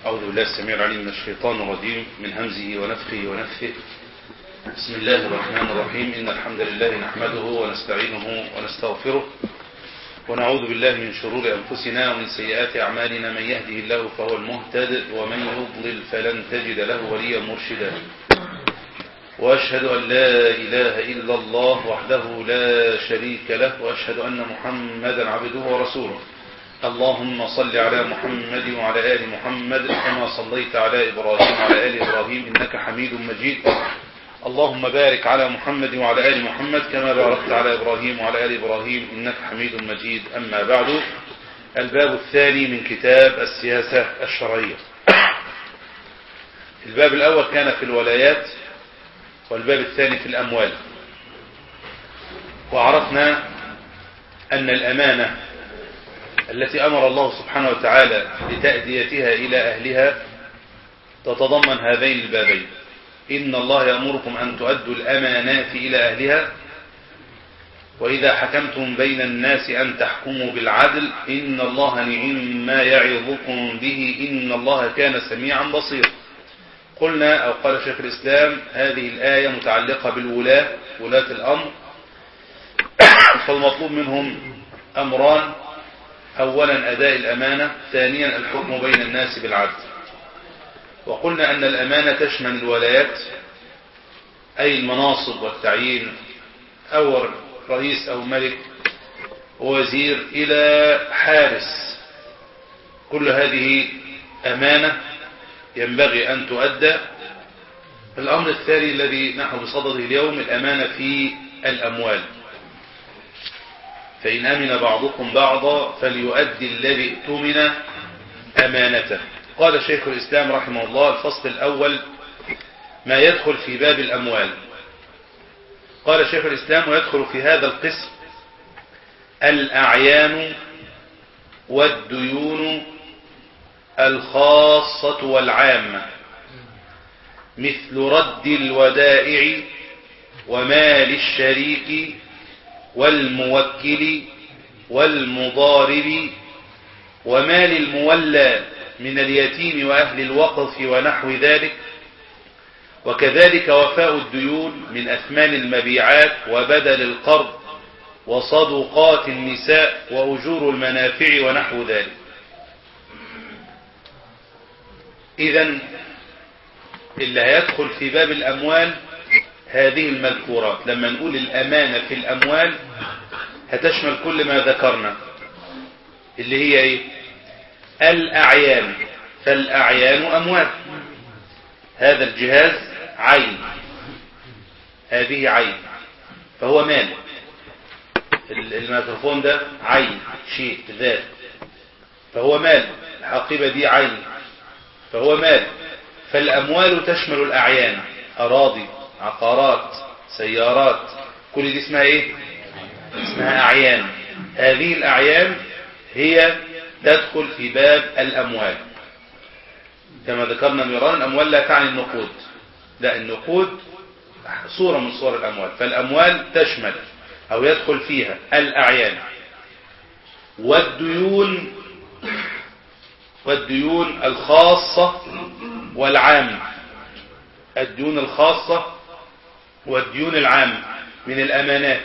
أعوذ بالله السميع العليم من الشيطان الرجيم من همزه ونفخه ونفثه بسم الله الرحمن الرحيم إن الحمد لله نحمده ونستعينه ونستغفره ونعوذ بالله من شرور أنفسنا ومن سيئات أعمالنا من يهده الله فهو المهتد ومن يضلل فلن تجد له وليا مرشدا وأشهد أن لا إله إلا الله وحده لا شريك له وأشهد أن محمدا عبده ورسوله اللهم صل على محمد وعلى آل محمد كما صليت على إبراهيم وعلى آل إبراهيم إنك حميد مجيد اللهم بارك على محمد وعلى آل محمد كما باركت على إبراهيم وعلى آل إبراهيم إنك حميد مجيد أما بعد الباب الثاني من كتاب السياسة الشرعية الباب الأول كان في الولايات والباب الثاني في الأموال وعرفنا أن الأمانة التي أمر الله سبحانه وتعالى بتأديتها إلى أهلها تتضمن هذين البابين إن الله يأمركم أن تؤدوا الأمانات إلى أهلها وإذا حكمتم بين الناس أن تحكموا بالعدل إن الله نعم ما يعظكم به إن الله كان سميعا بصيرا قلنا أو قال شيخ الإسلام هذه الآية متعلقة بالولاة ولاة الأمر فالمطلوب منهم أمران أولا أداء الأمانة ثانيا الحكم بين الناس بالعدل وقلنا أن الأمانة تشمل الولايات أي المناصب والتعيين أو رئيس أو ملك ووزير إلى حارس كل هذه أمانة ينبغي أن تؤدى الأمر الثاني الذي نحن بصدده اليوم الأمانة في الأموال فإن أمن بعضكم بعضا فليؤدي الذي اؤتمن أمانته قال شيخ الإسلام رحمه الله الفصل الأول ما يدخل في باب الأموال قال شيخ الإسلام ويدخل في هذا القسم الأعيان والديون الخاصة والعامة مثل رد الودائع ومال الشريك والموكل والمضارب ومال المولى من اليتيم وأهل الوقف ونحو ذلك وكذلك وفاء الديون من أثمان المبيعات وبدل القرض وصدقات النساء وأجور المنافع ونحو ذلك إذا اللي هيدخل في باب الأموال هذه المذكورات لما نقول الأمانة في الأموال هتشمل كل ما ذكرنا اللي هي ايه الأعيان فالأعيان أموال هذا الجهاز عين هذه عين فهو مال الميكروفون ده عين شيء ذات فهو مال الحقيبة دي عين فهو مال فالأموال تشمل الأعيان أراضي عقارات سيارات كل دي اسمها ايه اسمها أعيان هذه الأعيان هي تدخل في باب الأموال كما ذكرنا مرارا الأموال لا تعني النقود لا النقود صورة من صور الأموال فالأموال تشمل أو يدخل فيها الأعيان والديون والديون الخاصة والعامة الديون الخاصة والديون العامة من الأمانات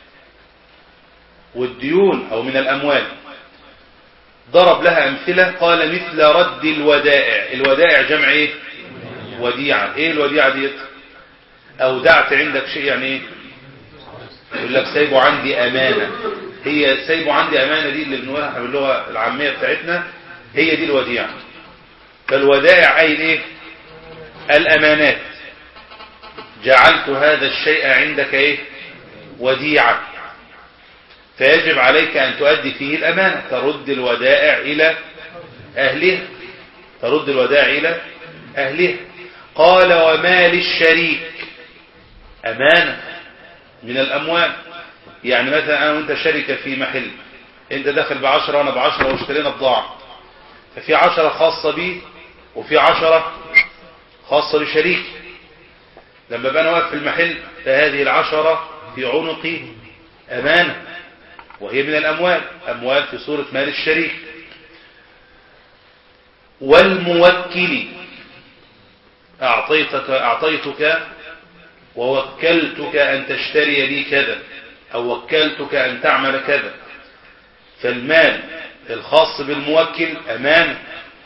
والديون أو من الأموال ضرب لها أمثلة قال مثل رد الودائع الودائع جمع إيه وديعة إيه الوديعة ديت أودعت عندك شيء يعني إيه يقول لك سايبه عندي أمانة هي سايبه عندي أمانة دي اللي بنقولها باللغة العامية بتاعتنا هي دي الوديعة فالودائع أي إيه الأمانات جعلت هذا الشيء عندك إيه وديعة فيجب عليك أن تؤدي فيه الأمانة ترد الودائع إلى أهلها ترد الودائع إلى أهلها قال ومال الشريك أمانة من الأموال يعني مثلا أنا وأنت شركة في محل أنت داخل بعشرة وأنا بعشرة واشترينا بضاعة ففي عشرة خاصة بي وفي عشرة خاصة بشريك لما بقى أنا واقف في المحل فهذه العشرة في عنقي أمانة وهي من الأموال أموال في صورة مال الشريك والموكل أعطيتك, أعطيتك ووكلتك أن تشتري لي كذا أو وكلتك أن تعمل كذا فالمال الخاص بالموكل أمانة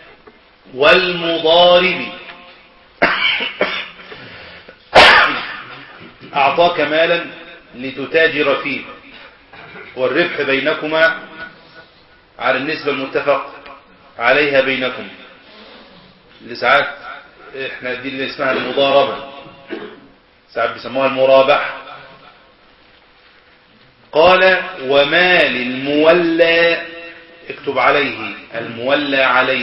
والمضارب أعطاك مالا لتتاجر فيه والربح بينكما على النسبة المتفق عليها بينكم اللي ساعات احنا دي اللي اسمها المضاربة ساعات بيسموها المرابحة قال ومال المولى اكتب عليه المولى عليه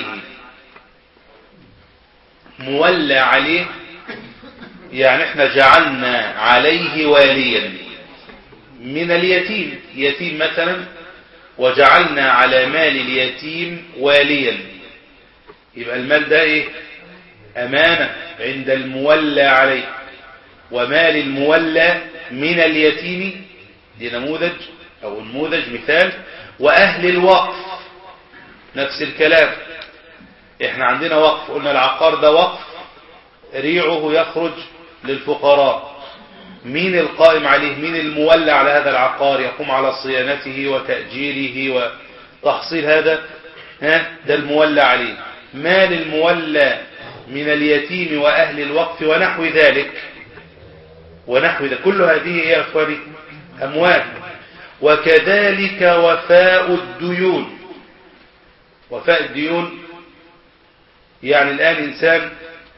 مولى عليه يعني احنا جعلنا عليه واليا من اليتيم يتيم مثلا وجعلنا على مال اليتيم واليا يبقى المال ده ايه امانة عند المولى عليه ومال المولى من اليتيم دي نموذج او نموذج مثال واهل الوقف نفس الكلام احنا عندنا وقف قلنا العقار ده وقف ريعه يخرج للفقراء مين القائم عليه مين المولى على هذا العقار يقوم على صيانته وتأجيره وتحصيل هذا ها ده المولى عليه مال المولى من اليتيم وأهل الوقف ونحو ذلك ونحو ذلك كل هذه هي أخواني أموال وكذلك وفاء الديون وفاء الديون يعني الآن إنسان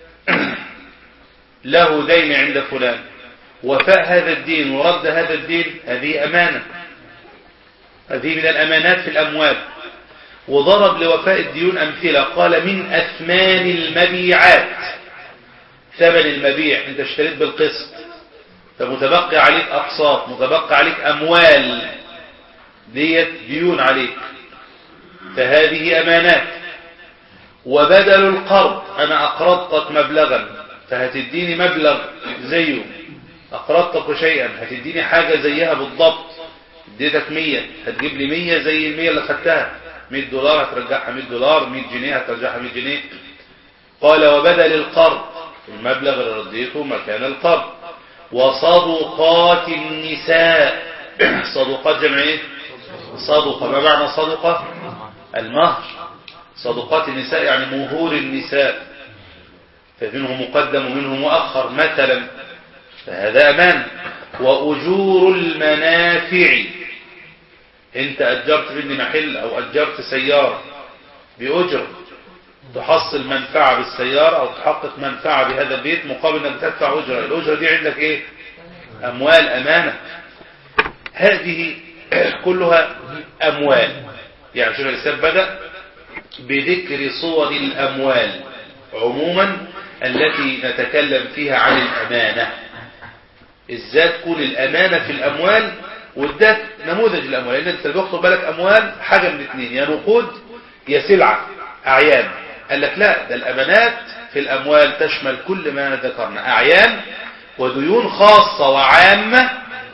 له دين عند فلان وفاء هذا الدين ورد هذا الدين هذه أمانة هذه من الأمانات في الأموال وضرب لوفاء الديون أمثلة قال من أثمان المبيعات ثمن المبيع انت اشتريت بالقسط فمتبقي عليك أقساط متبقي عليك أموال ديت ديون عليك فهذه أمانات وبدل القرض أنا أقرضتك مبلغا فهتديني مبلغ زيه أقرضتك شيئا هتديني حاجة زيها بالضبط اديتك مية هتجيب لي مية زي المية اللي خدتها 100 دولار هترجعها 100 دولار 100 جنيه هترجعها 100 جنيه قال وبدل القرض المبلغ اللي رديته مكان القرض وصدقات النساء صدقات جمع ايه صدقة ما معنى صدقة المهر صدقات النساء يعني مهور النساء فمنه مقدم ومنه مؤخر مثلا فهذا أمان وأجور المنافع انت أجرت مني محل أو أجرت سيارة بأجر تحصل منفعة بالسيارة أو تحقق منفعة بهذا البيت مقابل أنك تدفع أجرة الأجرة دي عندك إيه أموال أمانة هذه كلها أموال يعني شيخ الإسلام بدأ بذكر صور الأموال عموما التي نتكلم فيها عن الأمانة ازاي تكون الأمانة في الأموال وده نموذج الأموال لأن انت بيخطر بالك أموال حاجة من اثنين يا نقود يا سلعة أعيان قال لك لا ده الأمانات في الأموال تشمل كل ما ذكرنا أعيان وديون خاصة وعامة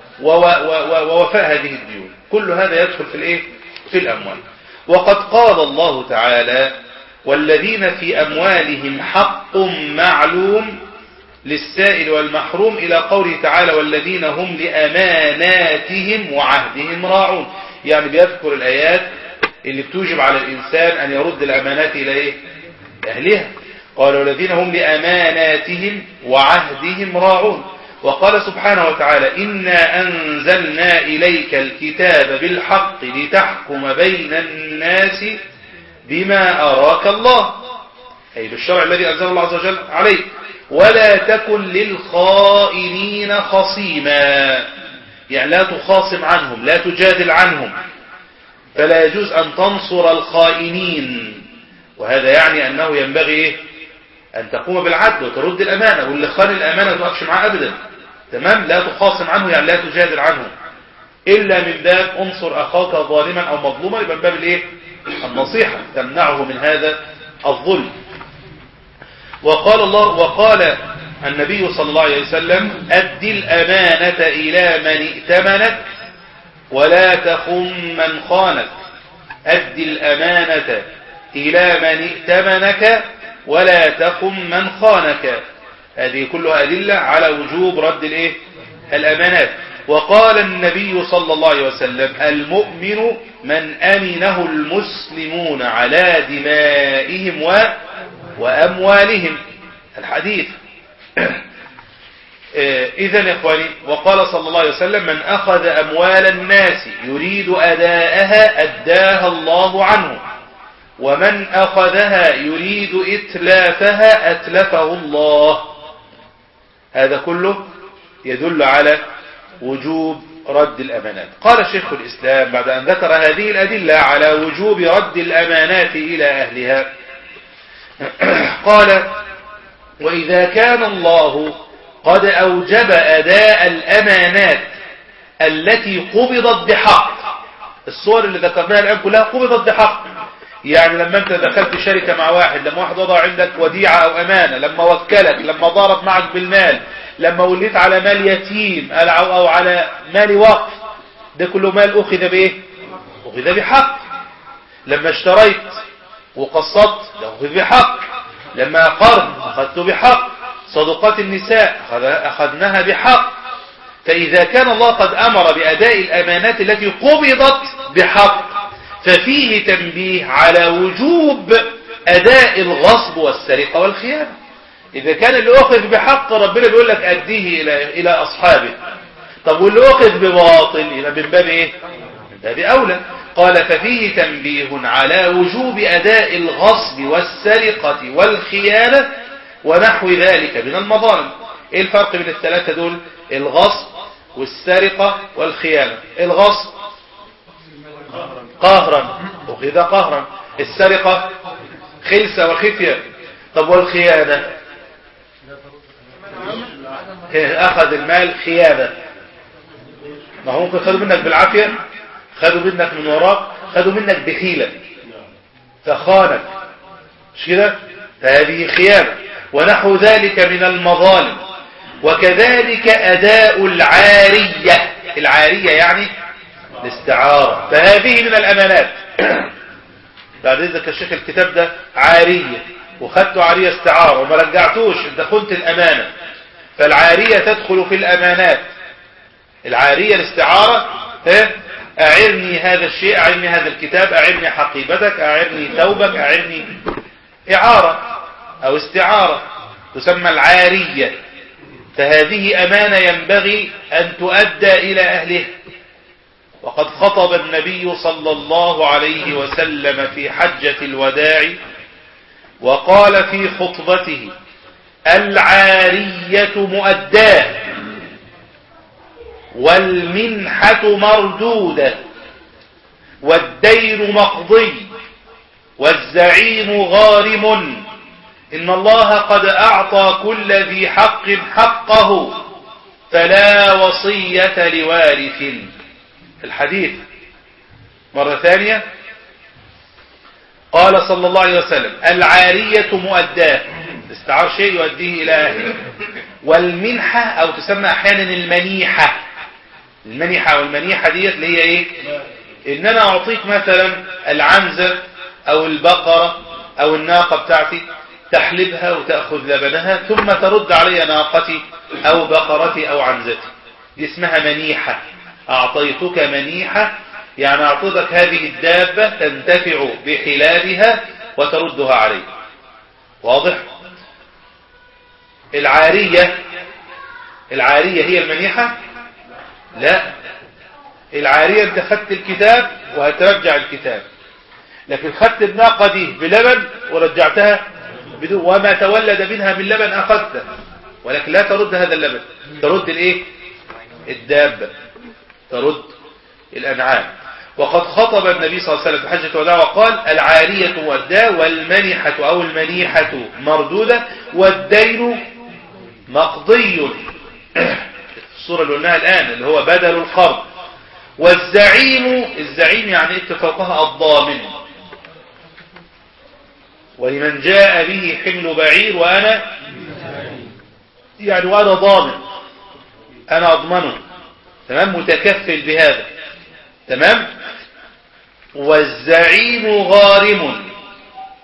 ووفاء هذه الديون كل هذا يدخل في الايه في الأموال وقد قال الله تعالى والذين في أموالهم حق معلوم للسائل والمحروم إلى قوله تعالى والذين هم لأماناتهم وعهدهم راعون يعني بيذكر الآيات اللي بتوجب على الإنسان أن يرد الأمانات إلى إيه؟ أهلها قال والذين هم لأماناتهم وعهدهم راعون وقال سبحانه وتعالى إنا أنزلنا إليك الكتاب بالحق لتحكم بين الناس بما أراك الله أي بالشرع الذي أنزل الله عز وجل عليك ولا تكن للخائنين خصيما يعني لا تخاصم عنهم لا تجادل عنهم فلا يجوز أن تنصر الخائنين وهذا يعني أنه ينبغي أن تقوم بالعدل وترد الأمانة واللي خان الأمانة ما تقفش معاه أبدا تمام لا تخاصم عنه يعني لا تجادل عنه إلا من باب انصر أخاك ظالما أو مظلوما يبقى من باب الإيه النصيحة تمنعه من هذا الظلم وقال الله وقال النبي صلى الله عليه وسلم أد الأمانة إلى من ائتمنك ولا تخن من خانك أد الأمانة إلى من ائتمنك ولا تخم من خانك هذه كلها أدلة على وجوب رد الإيه؟ الأمانات وقال النبي صلى الله عليه وسلم المؤمن من أمنه المسلمون على دمائهم و... وأموالهم الحديث إذا يا إخواني وقال صلى الله عليه وسلم من أخذ أموال الناس يريد أداءها أداها الله عنه ومن أخذها يريد إتلافها أتلفه الله هذا كله يدل على وجوب رد الأمانات قال شيخ الإسلام بعد أن ذكر هذه الأدلة على وجوب رد الأمانات إلى أهلها قال وإذا كان الله قد أوجب أداء الأمانات التي قبضت بحق الصور اللي ذكرناها الآن كلها قبضت بحق يعني لما انت دخلت شركة مع واحد لما واحد وضع عندك وديعة او امانة لما وكلك لما ضارب معك بالمال لما وليت على مال يتيم او على مال وقف ده كله مال اخذ بايه اخذ بحق لما اشتريت وقسطت ده اخذ بحق لما قرض اخذته بحق صدقات النساء اخذناها بحق فاذا كان الله قد امر باداء الامانات التي قبضت بحق ففيه تنبيه على وجوب أداء الغصب والسرقة والخيانة إذا كان اللي أخذ بحق ربنا بيقول لك أديه إلى, إلى أصحابه طب واللي أخذ بباطل يبقى من باب إيه؟ من باب أولى قال ففيه تنبيه على وجوب أداء الغصب والسرقة والخيانة ونحو ذلك من المظالم إيه الفرق بين الثلاثة دول الغصب والسرقة والخيانة الغصب قهرا أخذ قهرا السرقة خلسة وخفية طب والخيانة أخذ المال خيانة ما هو ممكن خدوا منك بالعافية خدوا منك من وراك خدوا منك بحيلة فخانك مش كده فهذه خيانة ونحو ذلك من المظالم وكذلك أداء العارية العارية يعني الاستعارة فهذه من الأمانات بعد إذا الشيخ الكتاب ده عارية وخدته عارية استعارة وما رجعتوش انت خنت الأمانة فالعارية تدخل في الأمانات العارية الاستعارة أعرني هذا الشيء أعرني هذا الكتاب أعرني حقيبتك أعرني ثوبك أعرني إعارة أو استعارة تسمى العارية فهذه أمانة ينبغي أن تؤدى إلى أهلها وقد خطب النبي صلى الله عليه وسلم في حجة الوداع وقال في خطبته العارية مؤداه والمنحة مردودة والدين مقضي والزعيم غارم إن الله قد أعطى كل ذي حق حقه فلا وصية لوارث الحديث مرة ثانية قال صلى الله عليه وسلم العارية مؤداه استعار شيء يؤديه إلى أهله والمنحة أو تسمى أحيانا المنيحة المنيحة والمنيحة ديت اللي هي إيه إن أنا أعطيك مثلا العنزة أو البقرة أو الناقة بتاعتي تحلبها وتأخذ لبنها ثم ترد علي ناقتي أو بقرتي أو عنزتي دي اسمها منيحة أعطيتك منيحة يعني أعطيتك هذه الدابة تنتفع بحلالها وتردها علي واضح العارية العارية هي المنيحة لا العارية انت خدت الكتاب وهترجع الكتاب لكن خدت الناقة دي بلبن ورجعتها بدون وما تولد منها من لبن أخذته ولكن لا ترد هذا اللبن ترد الايه الدابة ترد الأنعام وقد خطب النبي صلى الله عليه وسلم في حجة الوداع وقال العارية والداء والمنحة أو المنيحة مردودة والدين مقضي الصورة اللي قلناها الآن اللي هو بدل القرض والزعيم الزعيم يعني اتفاقها الضامن ولمن جاء به حمل بعير وأنا يعني وأنا ضامن أنا أضمنه تمام متكفل بهذا تمام والزعيم غارم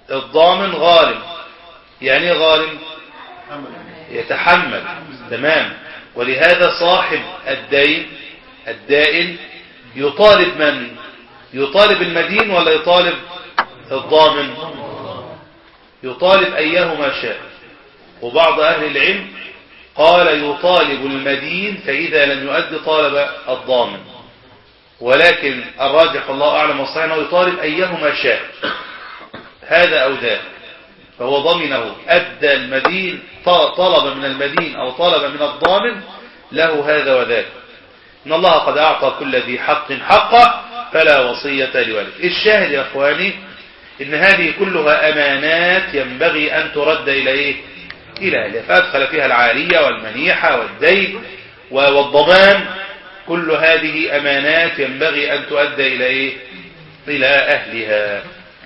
الضامن غارم يعني ايه غارم يتحمل تمام ولهذا صاحب الدين الدائن يطالب من يطالب المدين ولا يطالب الضامن يطالب أيهما شاء وبعض أهل العلم قال يطالب المدين فإذا لم يؤد طالب الضامن ولكن الراجح الله أعلم والصحيح أنه يطالب أيهما شاء هذا أو ذاك فهو ضمنه أدى المدين طلب من المدين أو طلب من الضامن له هذا وذاك إن الله قد أعطى كل ذي حق حقه فلا وصية لوالد الشاهد يا أخواني إن هذه كلها أمانات ينبغي أن ترد إلى إيه؟ إلى أهلها فأدخل فيها العارية والمنيحة والدين والضمان كل هذه أمانات ينبغي أن تؤدى إلى إيه؟ إلى أهلها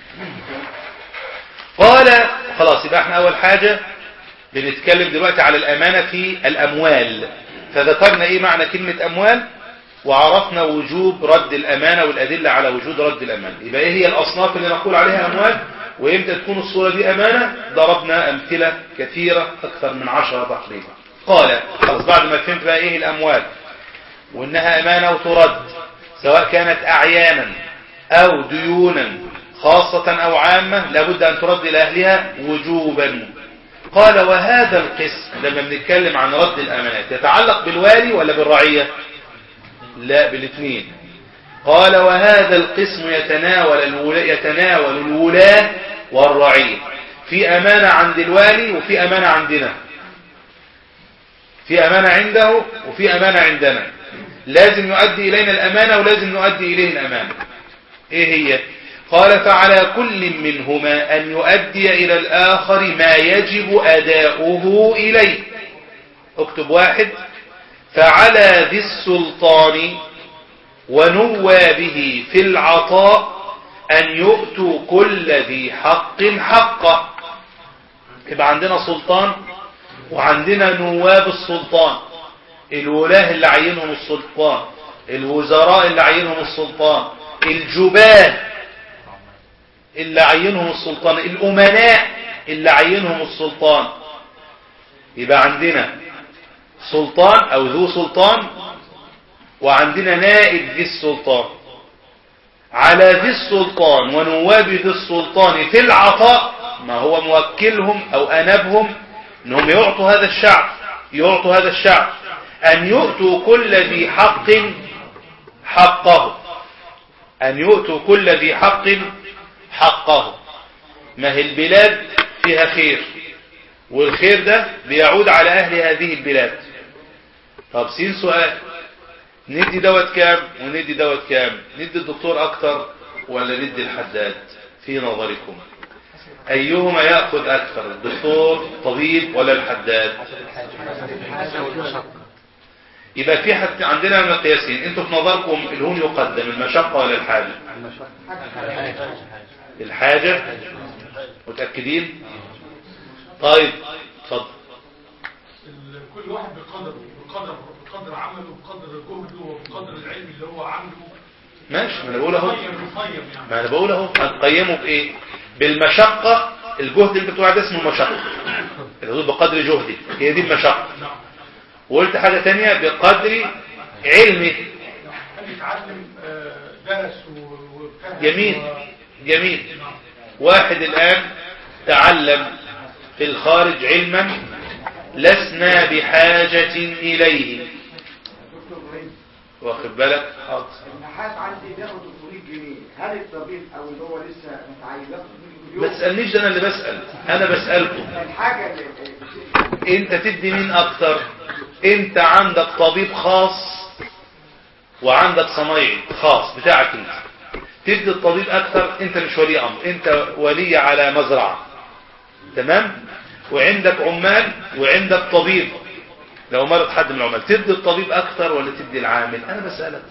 قال خلاص يبقى احنا أول حاجة بنتكلم دلوقتي على الأمانة في الأموال فذكرنا إيه معنى كلمة أموال وعرفنا وجوب رد الأمانة والأدلة على وجود رد الأمانة يبقى إيه هي الأصناف اللي نقول عليها أموال وإمتى تكون الصورة دي أمانة ضربنا أمثلة كثيرة أكثر من عشرة تقريبا قال خلاص بعد ما فهمت بقى إيه الأموال وإنها أمانة وترد سواء كانت أعيانا أو ديونا خاصة أو عامة لابد أن ترد إلى أهلها وجوبا قال وهذا القسم لما بنتكلم عن رد الأمانات يتعلق بالوالي ولا بالرعية لا بالاثنين قال وهذا القسم يتناول الولاة يتناول الولاة والرعية في أمانة عند الوالي وفي أمانة عندنا في أمانة عنده وفي أمانة عندنا لازم يؤدي إلينا الأمانة ولازم نؤدي إليه الأمانة إيه هي قال فعلى كل منهما أن يؤدي إلى الآخر ما يجب أداؤه إليه اكتب واحد فعلى ذي السلطان ونوابه في العطاء أن يؤتوا كل ذي حق حقه يبقى عندنا سلطان وعندنا نواب السلطان الولاة اللي عينهم السلطان الوزراء اللي عينهم السلطان الجباه اللي عينهم السلطان الأمناء اللي عينهم السلطان يبقى عندنا سلطان أو ذو سلطان وعندنا نائب ذي السلطان على ذي السلطان ونواب ذي السلطان في العطاء ما هو موكلهم أو أنبهم أنهم يعطوا هذا الشعب يعطوا هذا الشعب أن يؤتوا كل ذي حق حقه أن يؤتوا كل ذي حق حقه ما هي البلاد فيها خير والخير ده بيعود على أهل هذه البلاد طب سين سؤال ندي دوت كام وندي دوت كام ندي الدكتور أكتر ولا ندي الحداد في نظركم أيهما يأخذ أكثر الدكتور طبيب ولا الحداد يبقى في حد عندنا مقياسين انتوا في نظركم الهون يقدم المشقة ولا الحاجة الحاجة متأكدين طيب اتفضل كل واحد بقدر بقدر بقدر عمله بقدر جهده وبقدر العلم اللي هو عنده ماشي ما انا بقول اهو مقيم مقيم يعني ما انا بقول اهو هنقيمه بايه بالمشقة الجهد اللي انت بتقول عليه ده اسمه المشقة اللي هو بقدر جهدي هي دي المشقة نعم وقلت حاجة تانية بقدر علمه هل يتعلم آه، درس و- وفهم جميل و- جميل نعم واحد الآن تعلم في الخارج علما لسنا بحاجة إليه دكتور ابراهيم واخد بالك حاضر النحاس عندي بياخد 300 جنيه هل الطبيب او اللي هو لسه متعين بياخد 300 جنيه ما تسألنيش ده انا اللي بسأل انا بسألكم الحاجه اللي انت تدي مين اكتر انت عندك طبيب خاص وعندك صنايعي خاص بتاعك انت تدي الطبيب اكتر انت مش ولي امر انت ولي على مزرعة تمام وعندك عمال وعندك طبيب لو مرض حد من العمال تدي الطبيب اكتر ولا تدي العامل انا بسألك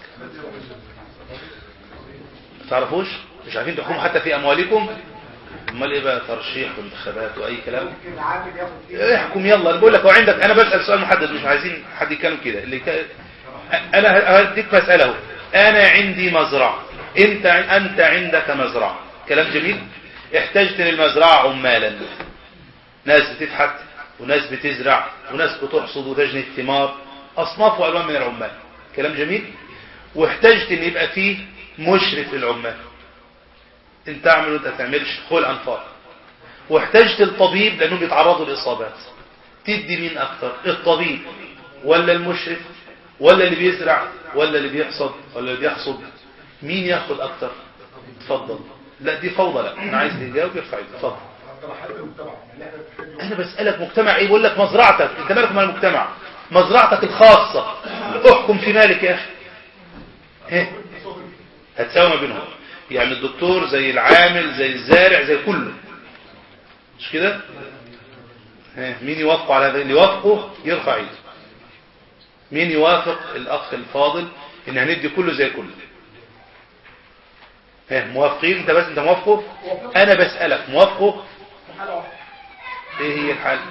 تعرفوش مش عارفين تحكموا حتى في اموالكم امال ايه بقى ترشيح وانتخابات واي كلام ممكن العامل ياخد فيه احكم يلا انا بقول لك هو عندك انا بسال سؤال محدد مش عايزين حد يتكلم كده اللي ك... انا هديك مساله اهو انا عندي مزرعه انت انت عندك مزرعه كلام جميل احتجت للمزرعة عمالا ناس بتفحت وناس بتزرع وناس بتحصد وتجني الثمار أصناف وألوان من العمال كلام جميل واحتجت ان يبقى فيه مشرف للعمال انت تعمل وانت تعملش خل انفاق واحتجت الطبيب لانهم بيتعرضوا لاصابات تدي مين اكتر الطبيب ولا المشرف ولا اللي بيزرع ولا اللي بيحصد ولا اللي بيحصد مين ياخد اكتر اتفضل لا دي فوضى لا انا عايز اللي يجاوب يرفع ايده اتفضل انا بسالك مجتمع ايه بقول لك مزرعتك انت مالك مع المجتمع مزرعتك الخاصه احكم في مالك يا اخي ايه هتساوي ما بينهم يعني الدكتور زي العامل زي الزارع زي كله مش كده ها، مين يوافقه على هذا اللي يوافقه يرفع ايده مين يوافق الاخ الفاضل ان هندي كله زي كله ها موافقين انت بس انت موافقه انا بسألك موافقه ايه هي الحال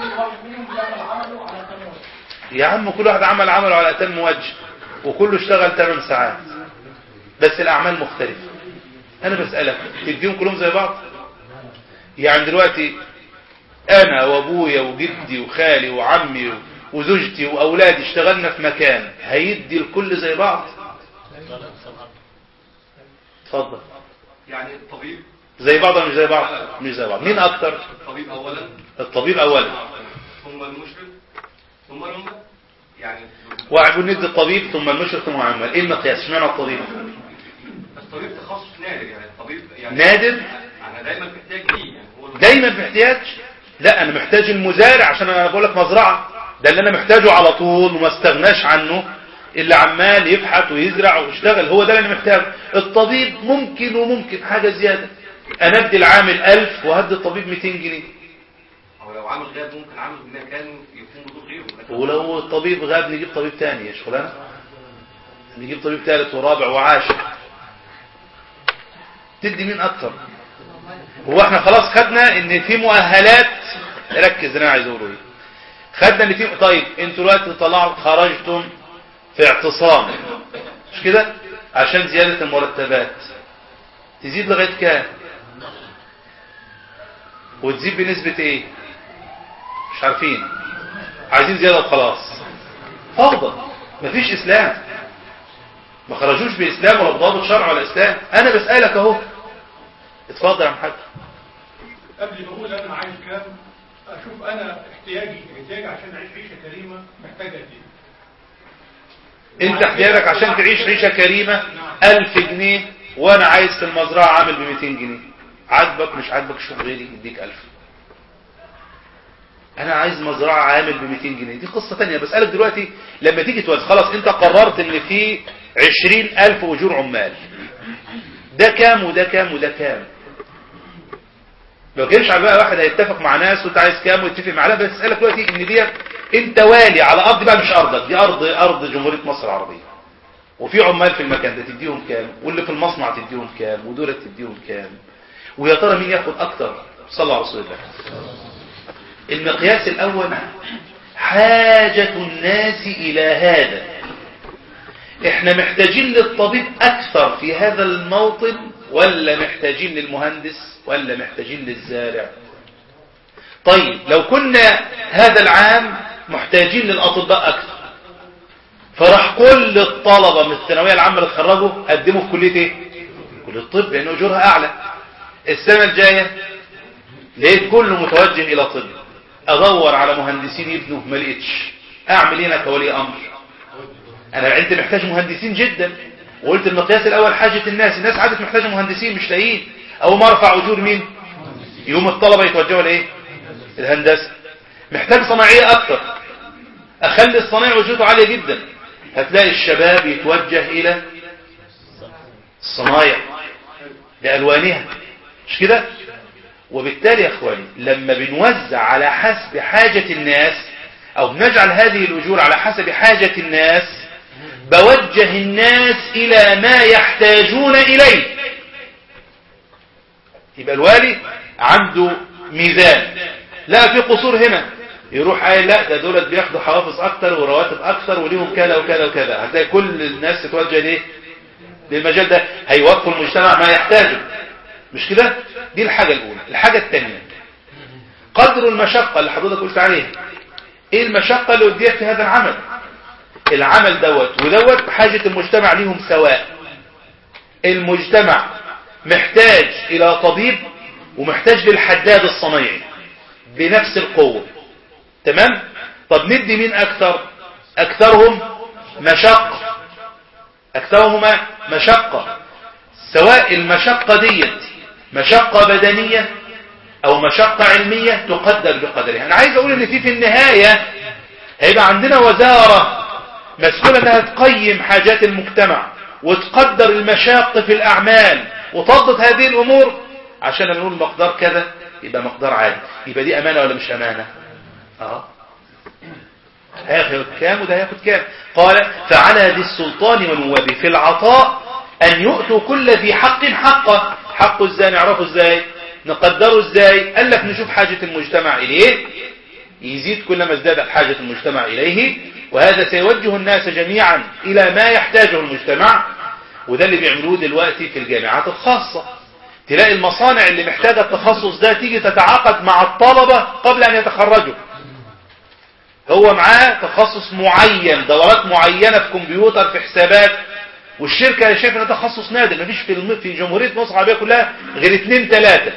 يا عم كل واحد عمل عمله على اتم وجه وكله اشتغل 8 ساعات بس الاعمال مختلفة انا بسألك تديهم كلهم زي بعض يعني دلوقتي انا وابويا وجدي وخالي وعمي وزوجتي واولادي اشتغلنا في مكان هيدي الكل زي بعض اتفضل يعني الطبيب زي بعض ولا مش زي بعض مش زي بعض مين اكتر الطبيب اولا الطبيب اولا ثم المشرف ثم العمال يعني واحد بيقول ندي الطبيب ثم المشرف ثم العمال ايه المقياس اشمعنى الطبيب الطبيب تخصص نادر يعني الطبيب يعني نادر انا دايما في احتياج ليه يعني هو دايما في احتياج لا انا محتاج المزارع عشان انا بقول لك مزرعه ده اللي انا محتاجه على طول وما استغناش عنه اللي عمال يفحت ويزرع ويشتغل هو ده اللي انا محتاجه الطبيب ممكن وممكن حاجه زياده انا ادي العامل 1000 وهدي الطبيب 200 جنيه او لو عامل غاب ممكن عامل مكانه يكون بدون غيره لكن ولو الطبيب غاب نجيب طبيب تاني يا شغلانه نجيب طبيب ثالث ورابع وعاشر تدي مين اكتر هو احنا خلاص خدنا ان في مؤهلات ركز انا عايز اقوله ايه خدنا ان في طيب انتوا دلوقتي طلعوا خرجتم في اعتصام مش كده عشان زيادة المرتبات تزيد لغاية كام وتزيد بنسبة ايه مش عارفين عايزين زيادة وخلاص فوضى مفيش اسلام ما خرجوش باسلام ولا بضابط شرع ولا اسلام انا بسألك اهو اتفضل يا محمد قبل ما اقول انا عايز كام اشوف انا احتياجي احتياجي عشان اعيش عيشه كريمه محتاج قد ايه انت احتياجك عشان تعيش عيشة كريمة ألف جنيه وانا عايز في المزرعة عامل ب 200 جنيه عاجبك مش عاجبك شوف غيري يديك ألف انا عايز مزرعة عامل ب 200 جنيه دي قصة تانية بسألك دلوقتي لما تيجي توزع خلاص انت قررت ان في 20000 اجور عمال ده كام وده كام وده كام لو كانش على بقى واحد هيتفق مع ناس وانت عايز كام ويتفق مع لا بس اسالك دلوقتي ان دي انت والي على ارض بقى مش ارضك دي ارض ارض جمهوريه مصر العربيه وفي عمال في المكان ده تديهم كام واللي في المصنع تديهم كام ودول تديهم كام ويا ترى مين ياخد اكتر صلى على رسول الله المقياس الاول حاجه الناس الى هذا احنا محتاجين للطبيب اكثر في هذا الموطن ولا محتاجين للمهندس ولا محتاجين للزارع طيب لو كنا هذا العام محتاجين للاطباء اكثر فراح كل الطلبة من الثانوية العامة اللي اتخرجوا قدموا في كلية ايه كلية الطب لان اجورها اعلى السنة الجاية لقيت كله متوجه الى طب ادور على مهندسين يبنوا ما لقيتش اعمل ايه انا كولي امر انا انت محتاج مهندسين جدا وقلت المقياس الاول حاجة الناس الناس عادت محتاجة مهندسين مش لاقيين او ما ارفع اجور مين يوم الطلبة يتوجهوا لايه الهندسة محتاج صناعية اكتر اخلي الصنايع وجوده عالية جدا هتلاقي الشباب يتوجه الى الصنايع بألوانها مش كده وبالتالي يا اخواني لما بنوزع على حسب حاجة الناس او بنجعل هذه الاجور على حسب حاجة الناس بوجه الناس الى ما يحتاجون اليه يبقى الوالي عنده ميزان لا في قصور هنا يروح قايل لا ده دولت بياخدوا حوافز اكتر ورواتب اكتر وليهم كذا وكذا وكذا هتلاقي كل الناس تتوجه ليه للمجال ده هيوفر المجتمع ما يحتاجه مش كده دي الحاجة الأولى الحاجة الثانية قدر المشقة اللي حضرتك قلت عليها ايه المشقة اللي وديت في هذا العمل العمل دوت ودوت حاجة المجتمع ليهم سواء المجتمع محتاج الى طبيب ومحتاج للحداد الصنايعي بنفس القوة تمام طب ندي مين اكثر اكثرهم مشقة اكثرهما مشقة سواء المشقة ديت مشقة بدنية او مشقة علمية تقدر بقدرها انا عايز اقول ان في في النهاية هيبقى عندنا وزارة مسؤولة انها تقيم حاجات المجتمع وتقدر المشاق في الاعمال وتضبط هذه الامور عشان نقول مقدار كذا يبقى مقدار عادي يبقى دي امانة ولا مش امانة اه هياخد كام وده هياخد كام قال فعلى ذي السلطان ونوابه في العطاء ان يؤتوا كل ذي حق حقه حقه ازاي نعرفه ازاي نقدره ازاي قال لك نشوف حاجة المجتمع اليه يزيد كلما ازدادت حاجة المجتمع اليه وهذا سيوجه الناس جميعا الى ما يحتاجه المجتمع وده اللي بيعملوه دلوقتي في الجامعات الخاصة تلاقي المصانع اللي محتاجة التخصص ده تيجي تتعاقد مع الطلبة قبل ان يتخرجوا هو معاه تخصص معين دورات معينة في كمبيوتر في حسابات والشركة شايف ان تخصص نادر مفيش في الم... في جمهورية مصر العربية كلها غير اتنين تلاتة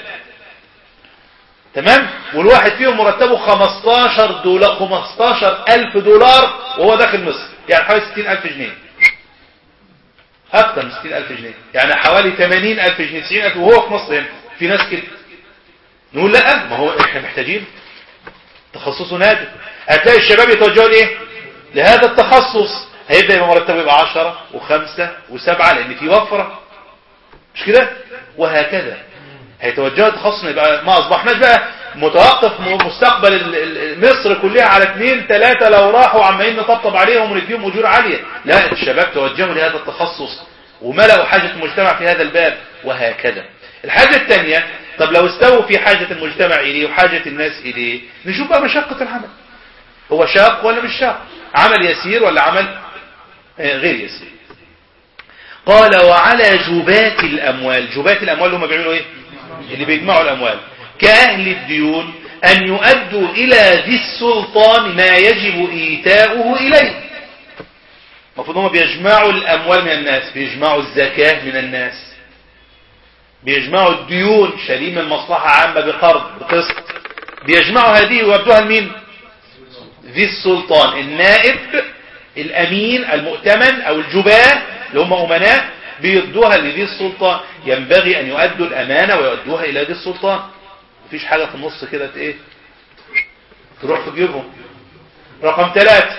تمام والواحد فيهم مرتبه 15 دولار 15 ألف دولار وهو داخل مصر يعني حوالي 60 ألف جنيه أكتر من 60 ألف جنيه يعني حوالي 80 ألف جنيه 90 ألف وهو في مصر هنا في ناس كده نقول لا ما هو احنا محتاجين تخصصه نادر هتلاقي الشباب يتوجهوا لايه لهذا التخصص هيبدأ يبقى مرتبه يبقى 10 وخمسة وسبعة لأن في وفرة مش كده وهكذا هيتوجهوا تخصص يبقى ما أصبحناش بقى متوقف مستقبل ال- ال- مصر كلها على اثنين ثلاثة لو راحوا عمالين نطبطب عليهم ونديهم أجور عالية لا الشباب توجهوا لهذا التخصص وملأوا حاجة المجتمع في هذا الباب وهكذا الحاجة الثانية طب لو استووا في حاجة المجتمع إليه وحاجة الناس إليه نشوف بقى مشقة العمل هو شاق ولا مش شاق عمل يسير ولا عمل آه، غير يسير قال وعلى جبات الأموال جبات الأموال اللي هم بيعملوا إيه اللي بيجمعوا الأموال كأهل الديون أن يؤدوا إلى ذي السلطان ما يجب إيتاؤه إليه المفروض هم بيجمعوا الأموال من الناس بيجمعوا الزكاة من الناس بيجمعوا الديون شارين من مصلحة عامة بقرض بقسط بيجمعوا هذه ويودوها لمين ذي السلطان النائب الأمين المؤتمن أو الجباه اللي هم أمناء بيدوها لذي السلطان ينبغي أن يؤدوا الأمانة ويؤدوها إلى ذي السلطان مفيش حاجة في النص كده إيه تروح في جيبهم رقم ثلاثة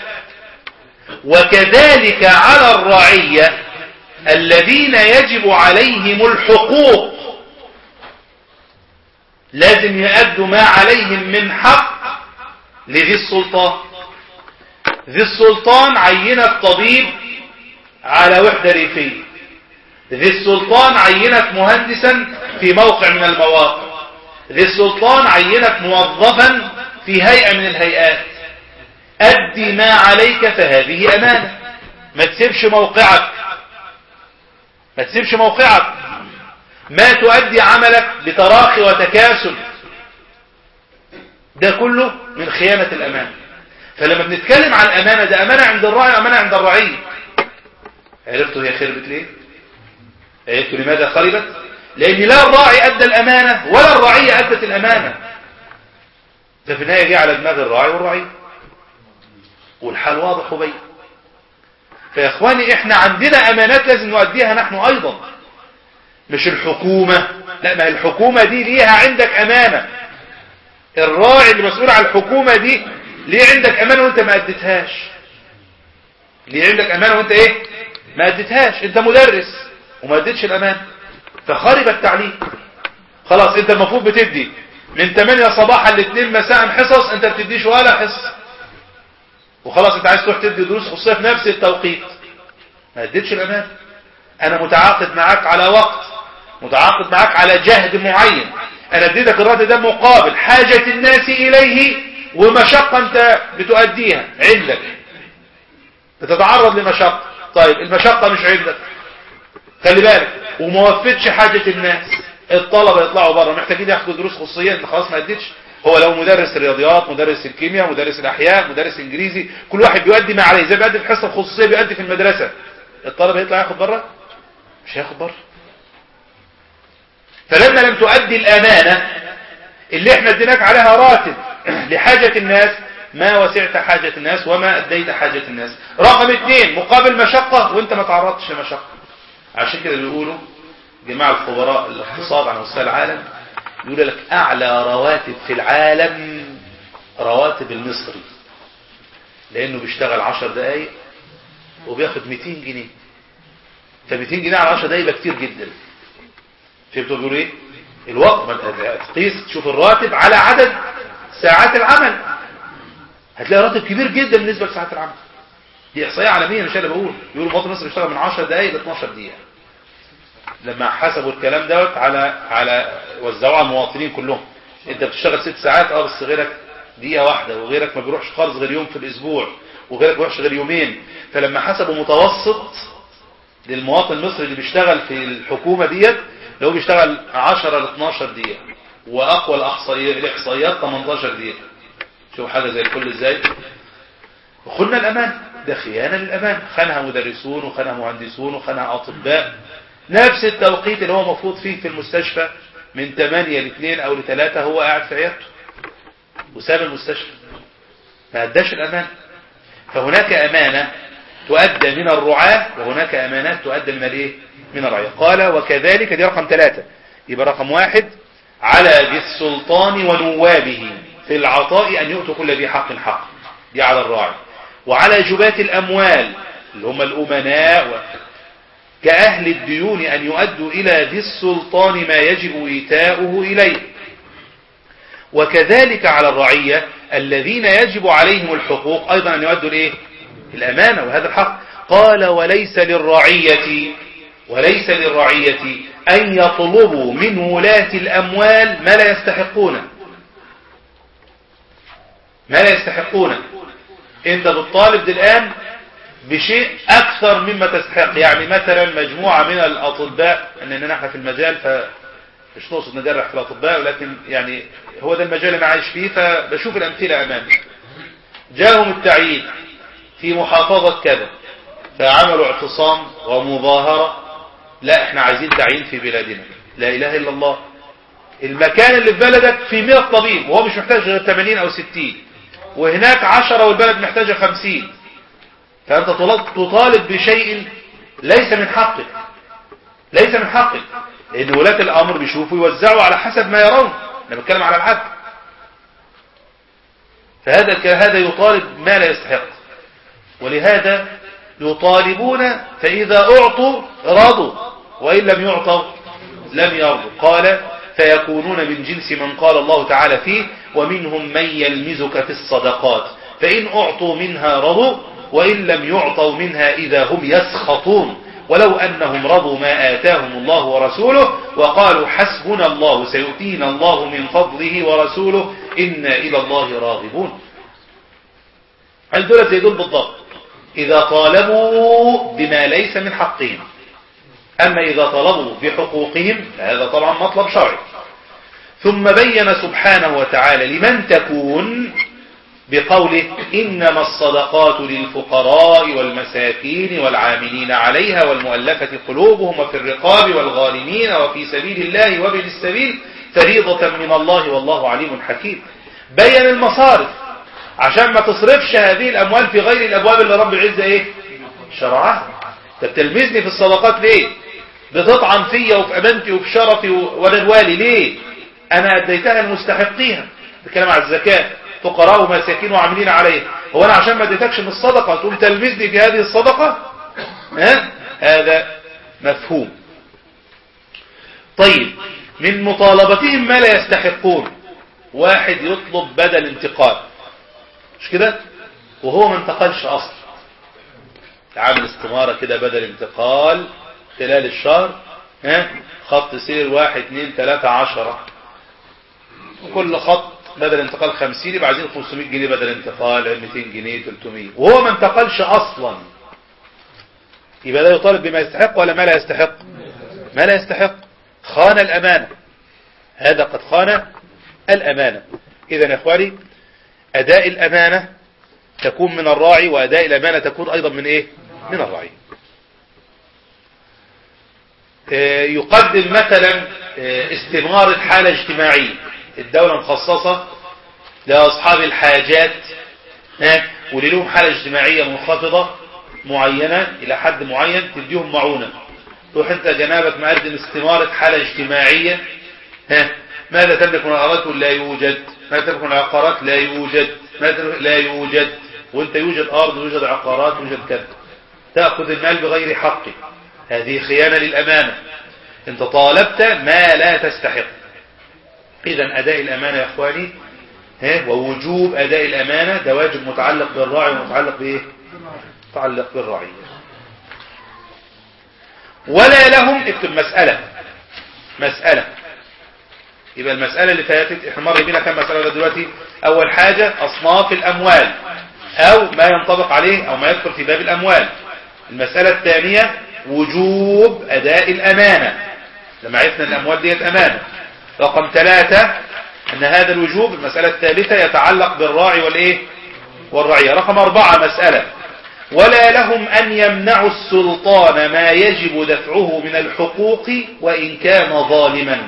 وكذلك على الرعية الذين يجب عليهم الحقوق لازم يؤدوا ما عليهم من حق لذي السلطان ذي السلطان عينة طبيب على وحدة ريفية ذي السلطان عينة مهندسا في موقع من المواقع ذي السلطان عينة موظفا في هيئة من الهيئات أدي ما عليك فهذه أمانة ما تسيبش موقعك ما تسيبش موقعك ما تؤدي عملك بتراخي وتكاسل ده كله من خيانة الأمانة فلما بنتكلم عن الأمانة ده أمانة عند الراعي وأمانة عند الرعية عرفتوا هي خربت ليه عرفتوا لماذا خربت لأن لا الراعي أدى الأمانة ولا الرعية أدت الأمانة ففي النهاية جه على دماغ الراعي والرعية والحال واضح وبين فيا اخواني احنا عندنا امانات لازم نؤديها نحن ايضا مش الحكومة لا ما هي الحكومة دي ليها عندك امانة الراعي اللي مسؤول عن الحكومة دي ليه عندك امانة وانت ما اديتهاش ليه عندك امانة وانت ايه ما اديتهاش انت مدرس وما اديتش الامانة فخرب التعليم خلاص انت المفروض بتدي من 8 صباحا ل 2 مساء حصص انت ما بتديش ولا حصه وخلاص انت عايز تروح تدي دروس خصوصيه في نفس التوقيت ما اديتش الامان انا متعاقد معاك على وقت متعاقد معاك على جهد معين انا اديتك الرد ده مقابل حاجة الناس اليه ومشقة انت بتؤديها عندك بتتعرض لمشقة طيب المشقة مش عندك خلي بالك وما وفتش حاجة الناس الطلبة يطلعوا بره محتاجين ياخدوا دروس خصوصية انت خلاص ما اديتش هو لو مدرس رياضيات مدرس الكيمياء مدرس الاحياء مدرس انجليزي كل واحد بيؤدي ما عليه زي بيؤدي في الحصه الخصوصيه بيؤدي في المدرسه الطالب يطلع ياخد بره مش هياخد بره فلما لم تؤدي الامانه اللي احنا اديناك عليها راتب لحاجه الناس ما وسعت حاجه الناس وما اديت حاجه الناس رقم اثنين مقابل مشقه وانت ما تعرضتش لمشقه عشان كده بيقولوا جماعه الخبراء الاقتصاد على مستوى العالم يقول لك اعلى رواتب في العالم رواتب المصري لانه بيشتغل 10 دقايق وبياخد 200 جنيه ف 200 جنيه على 10 دقايق يبقى كتير جدا فهمتوا بيقولوا ايه الوقت ما تقيس تشوف الراتب على عدد ساعات العمل هتلاقي راتب كبير جدا بالنسبه لساعات العمل دي احصائيه عالميه مش انا بقول بيقولوا المواطن المصري بيشتغل من 10 دقايق ل 12 دقيقه لما حسبوا الكلام دوت على على وزعوه على المواطنين كلهم انت بتشتغل ست ساعات اه بس غيرك دقيقه واحده وغيرك ما بيروحش خالص غير يوم في الاسبوع وغيرك ما بيروحش غير يومين فلما حسبوا متوسط للمواطن المصري اللي بيشتغل في الحكومه ديت لو بيشتغل 10 ل 12 دقيقه واقوى الاحصائيات الاحصائيات 18 دقيقه شوف حاجه زي الكل ازاي وخلنا الامان ده خيانه للامان خانها مدرسون وخانها مهندسون وخانها اطباء نفس التوقيت اللي هو المفروض فيه في المستشفى من 8 ل 2 او ل 3 هو قاعد في عيادته وساب المستشفى ما اداش الامان فهناك امانه تؤدى من الرعاة وهناك امانات تؤدى من الايه من الرعاة قال وكذلك دي رقم ثلاثة يبقى رقم واحد على ذي السلطان ونوابه في العطاء ان يؤتوا كل ذي حق حق دي على الراعي وعلى جبات الاموال اللي هم الامناء و... كأهل الديون أن يؤدوا إلى ذي السلطان ما يجب إيتاؤه إليه وكذلك على الرعية الذين يجب عليهم الحقوق أيضا أن يؤدوا الإيه؟ الأمانة وهذا الحق قال وليس للرعية وليس للرعية أن يطلبوا من ولاة الأموال ما لا يستحقونه ما لا يستحقونه انت بتطالب الآن بشيء أكثر مما تستحق يعني مثلا مجموعة من الأطباء أننا نحن في المجال ف مش نقصد نجرح في الأطباء ولكن يعني هو ده المجال اللي أنا عايش فيه فبشوف الأمثلة أمامي جاءهم التعيين في محافظة كذا فعملوا اعتصام ومظاهرة لا احنا عايزين تعيين في بلادنا لا إله إلا الله المكان اللي في بلدك في 100 طبيب وهو مش محتاج غير 80 أو 60 وهناك 10 والبلد محتاجة 50 فأنت تطالب بشيء ليس من حقك ليس من حقك لأن ولاة الأمر بيشوفوا يوزعوا على حسب ما يرون أنا بتكلم على العدل فهذا هذا يطالب ما لا يستحق ولهذا يطالبون فإذا أعطوا رضوا وإن لم يعطوا لم يرضوا قال فيكونون من جنس من قال الله تعالى فيه ومنهم من يلمزك في الصدقات فإن أعطوا منها رضوا وإن لم يعطوا منها إذا هم يسخطون ولو أنهم رضوا ما آتاهم الله ورسوله وقالوا حسبنا الله سيؤتينا الله من فضله ورسوله إنا إلى الله راغبون هل دول زي دول بالضبط إذا طالبوا بما ليس من حقهم أما إذا طلبوا بحقوقهم فهذا طبعا مطلب شرعي ثم بين سبحانه وتعالى لمن تكون بقوله إنما الصدقات للفقراء والمساكين والعاملين عليها والمؤلفة قلوبهم وفي الرقاب والغارمين وفي سبيل الله وابن السبيل فريضة من الله والله عليم حكيم بين المصارف عشان ما تصرفش هذه الأموال في غير الأبواب اللي رب العزة إيه شرعها انت بتلمزني في الصدقات ليه بتطعن فيا وفي أمانتي وفي شرفي ونوالي ليه أنا أديتها المستحقيها بتكلم على الزكاة فقراء ومساكين وعاملين عليه هو أنا عشان ما اديتكش من الصدقة تقوم تلمزني في هذه الصدقة ها؟ هذا مفهوم طيب من مطالبتهم ما لا يستحقون واحد يطلب بدل انتقال مش كده وهو ما انتقلش اصلا عامل استمارة كده بدل انتقال خلال الشهر ها خط سير واحد اتنين تلاتة عشرة وكل خط بدل انتقال 50 يبقى عايزين 500 جنيه بدل انتقال 200 جنيه 300 وهو ما انتقلش اصلا يبقى ده يطالب بما يستحق ولا ما لا يستحق ما لا يستحق خان الامانه هذا قد خان الأمانة إذا يا إخواني أداء الأمانة تكون من الراعي وأداء الأمانة تكون أيضا من إيه من الراعي آه، يقدم مثلا آه، استمرار الحالة الاجتماعية الدولة مخصصة لأصحاب الحاجات ها، واللي لهم حالة اجتماعية منخفضة معينة إلى حد معين تديهم معونة تروح أنت جنابك مقدم استمارة حالة اجتماعية ها ماذا تملك من الأراضي لا يوجد ماذا تملك من العقارات لا يوجد ماذا تملك لا يوجد وانت يوجد أرض يوجد عقارات يوجد كذا تأخذ المال بغير حقه هذه خيانة للأمانة انت طالبت ما لا تستحق إذا أداء الأمانة يا إخواني ها ووجوب أداء الأمانة ده واجب متعلق بالراعي ومتعلق بإيه متعلق بالرعية ولا لهم اكتب مسألة مسألة يبقى المسألة اللي فاتت احنا مر بينا كم مسألة لغاية دلوقتي أول حاجة أصناف الأموال أو ما ينطبق عليه أو ما يدخل في باب الأموال المسألة الثانية وجوب أداء الأمانة لما عرفنا أن الأموال ديت أمانة رقم ثلاثة أن هذا الوجوب المسألة الثالثة يتعلق بالراعي والإيه والرعية رقم أربعة مسألة ولا لهم أن يمنعوا السلطان ما يجب دفعه من الحقوق وإن كان ظالما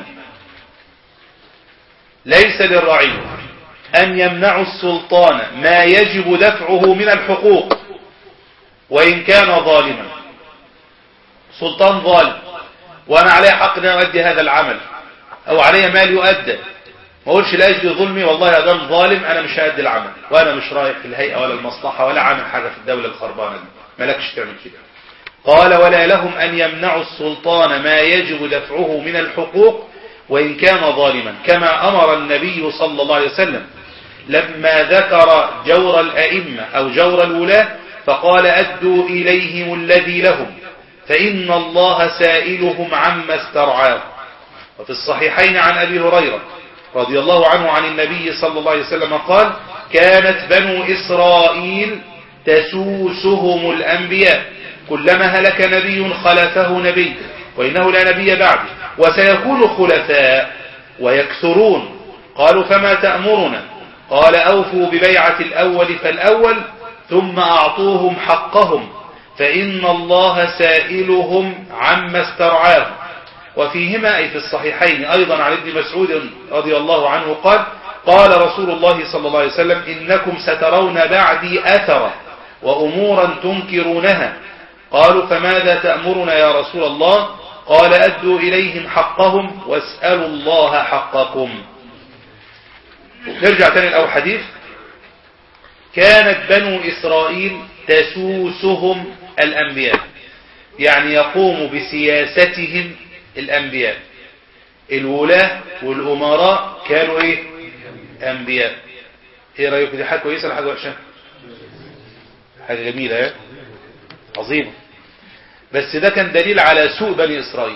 ليس للرعي أن يمنعوا السلطان ما يجب دفعه من الحقوق وإن كان ظالما سلطان ظالم وأنا علي حق أن أؤدي هذا العمل أو علي مال يؤدى ما أقولش لأجل ظلمي والله هذا ظالم أنا مش هأدي العمل وأنا مش رايح في الهيئة ولا المصلحة ولا عامل حاجة في الدولة الخربانة دي مالكش تعمل كده قال ولا لهم أن يمنعوا السلطان ما يجب دفعه من الحقوق وإن كان ظالما كما أمر النبي صلى الله عليه وسلم لما ذكر جور الأئمة أو جور الولاة فقال أدوا إليهم الذي لهم فإن الله سائلهم عما استرعاه وفي الصحيحين عن أبي هريرة رضي الله عنه عن النبي صلى الله عليه وسلم قال كانت بنو إسرائيل تسوسهم الأنبياء كلما هلك نبي خلفه نبي وإنه لا نبي بعده وسيكون خلفاء ويكثرون قالوا فما تأمرنا قال أوفوا ببيعة الأول فالأول ثم أعطوهم حقهم فإن الله سائلهم عما استرعاه وفيهما أي في الصحيحين أيضا عن ابن مسعود رضي الله عنه قال قال رسول الله صلى الله عليه وسلم إنكم سترون بعدي أثرا وأمورا تنكرونها قالوا فماذا تأمرنا يا رسول الله قال أدوا إليهم حقهم واسألوا الله حقكم نرجع تاني الأول حديث كانت بنو إسرائيل تسوسهم الأنبياء يعني يقوم بسياستهم الأنبياء الولاة والأمراء كانوا إيه أنبياء إيه رأيك دي حاجة كويسة ولا حاجة وحشة حاجة جميلة إيه عظيمة بس ده كان دليل على سوء بني إسرائيل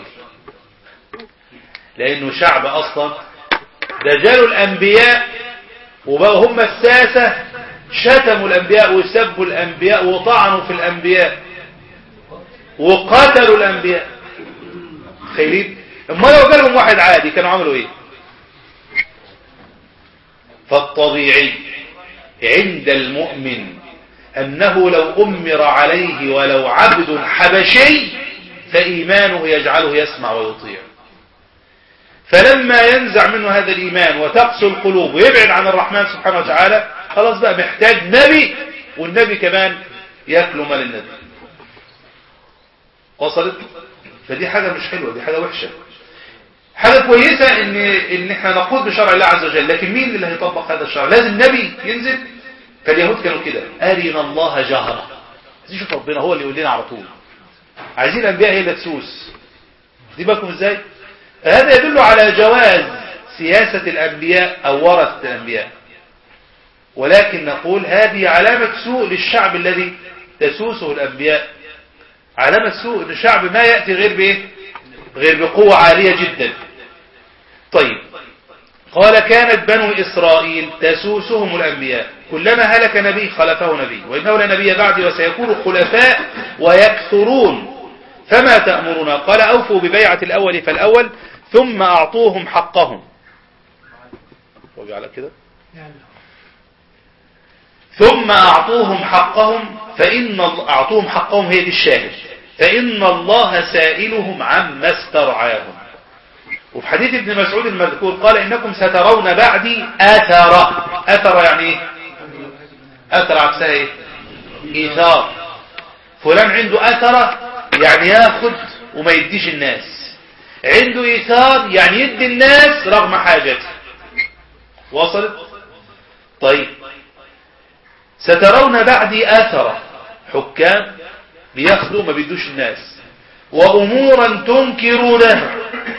لأنه شعب أصلا ده جالوا الأنبياء وبقوا هم الساسة شتموا الأنبياء وسبوا الأنبياء وطعنوا في الأنبياء وقتلوا الأنبياء خيرين اما لو جالهم واحد عادي كانوا عملوا ايه فالطبيعي عند المؤمن أنه لو أمر عليه ولو عبد حبشي فإيمانه يجعله يسمع ويطيع فلما ينزع منه هذا الإيمان وتقسو القلوب ويبعد عن الرحمن سبحانه وتعالى خلاص بقى محتاج نبي والنبي كمان يأكل مال النبي وصلت فدي حاجة مش حلوة دي حاجة وحشة حاجة كويسة ان, إن احنا نقود بشرع الله عز وجل لكن مين اللي هيطبق هذا الشرع لازم النبي ينزل فاليهود كانوا كده أرنا الله جهرة عايزين نشوف ربنا هو اللي يقول لنا على طول عايزين الأنبياء هي اللي تسوس دي بالكم ازاي هذا يدل على جواز سياسة الأنبياء أو ورثة الأنبياء ولكن نقول هذه علامة سوء للشعب الذي تسوسه الأنبياء علامة سوء ان الشعب ما يأتي غير بإيه غير بقوة عالية جدا طيب قال كانت بنو إسرائيل تسوسهم الأنبياء كلما هلك نبي خلفه نبي وإنه لا نبي بعدي وسيكون خلفاء ويكثرون فما تأمرنا قال أوفوا ببيعة الأول فالأول ثم أعطوهم حقهم وجعلها كده يعني ثم أعطوهم حقهم فإن ال- أعطوهم حقهم هي دي الشاهد فإن الله سائلهم عما استرعاهم وفي حديث ابن مسعود المذكور قال إنكم سترون بعدي أثر أثر يعني إيه أثر عكسها إيه إيثار فلان عنده أثر يعني ياخد وما يديش الناس عنده إيثار يعني يدي الناس رغم حاجته وصلت طيب سترون بعدي آثرة حكام بياخدوا ما بيدوش الناس وأمورا تنكرونها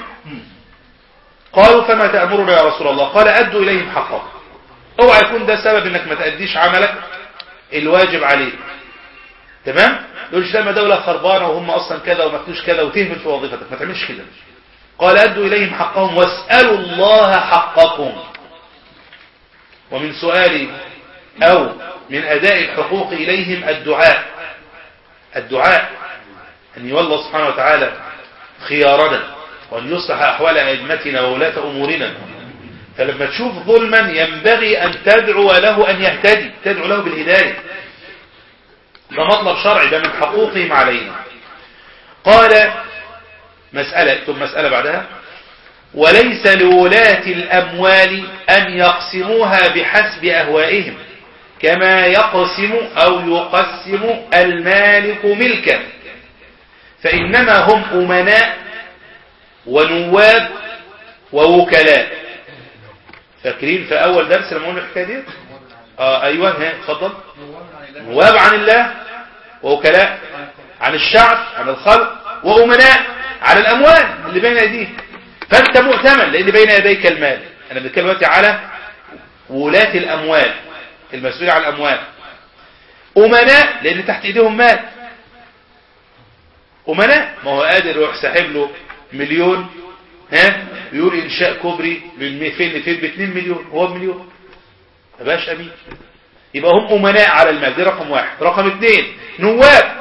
قالوا فما تأمرنا يا رسول الله قال أدوا إليهم حقهم اوعى يكون ده سبب انك ما تأديش عملك الواجب عليك تمام يقولش لما دولة خربانة وهم أصلا كذا وما كانوش كذا وتهمل في وظيفتك ما تعملش كده قال أدوا إليهم حقهم واسألوا الله حقكم ومن سؤال أو من أداء الحقوق إليهم الدعاء الدعاء أن يولى الله سبحانه وتعالى خيارنا وأن يصلح أحوال أئمتنا وولاة أمورنا فلما تشوف ظلما ينبغي أن تدعو له أن يهتدي تدعو له بالهداية ده مطلب شرعي ده من حقوقهم علينا قال مسألة اكتب مسألة بعدها وليس لولاة الأموال أن يقسموها بحسب أهوائهم كما يقسم أو يقسم المالك ملكا فإنما هم أمناء ونواب ووكلاء فاكرين في أول درس لما قلنا الحكاية دي آه أيوة ها اتفضل نواب عن الله ووكلاء عن الشعب عن الخلق وأمناء على الأموال اللي بين أيديه فأنت مؤتمن لأن بين يديك المال أنا بتكلم دلوقتي على ولاة الأموال المسؤول عن الأموال أمناء لأن تحت إيديهم مال أمناء ما هو قادر يروح ساحب له مليون ها بيقول إنشاء كوبري من فين لفين ب 2 مليون هو بمليون ما بقاش أمين يبقى هم أمناء على المال دي رقم واحد رقم اثنين نواب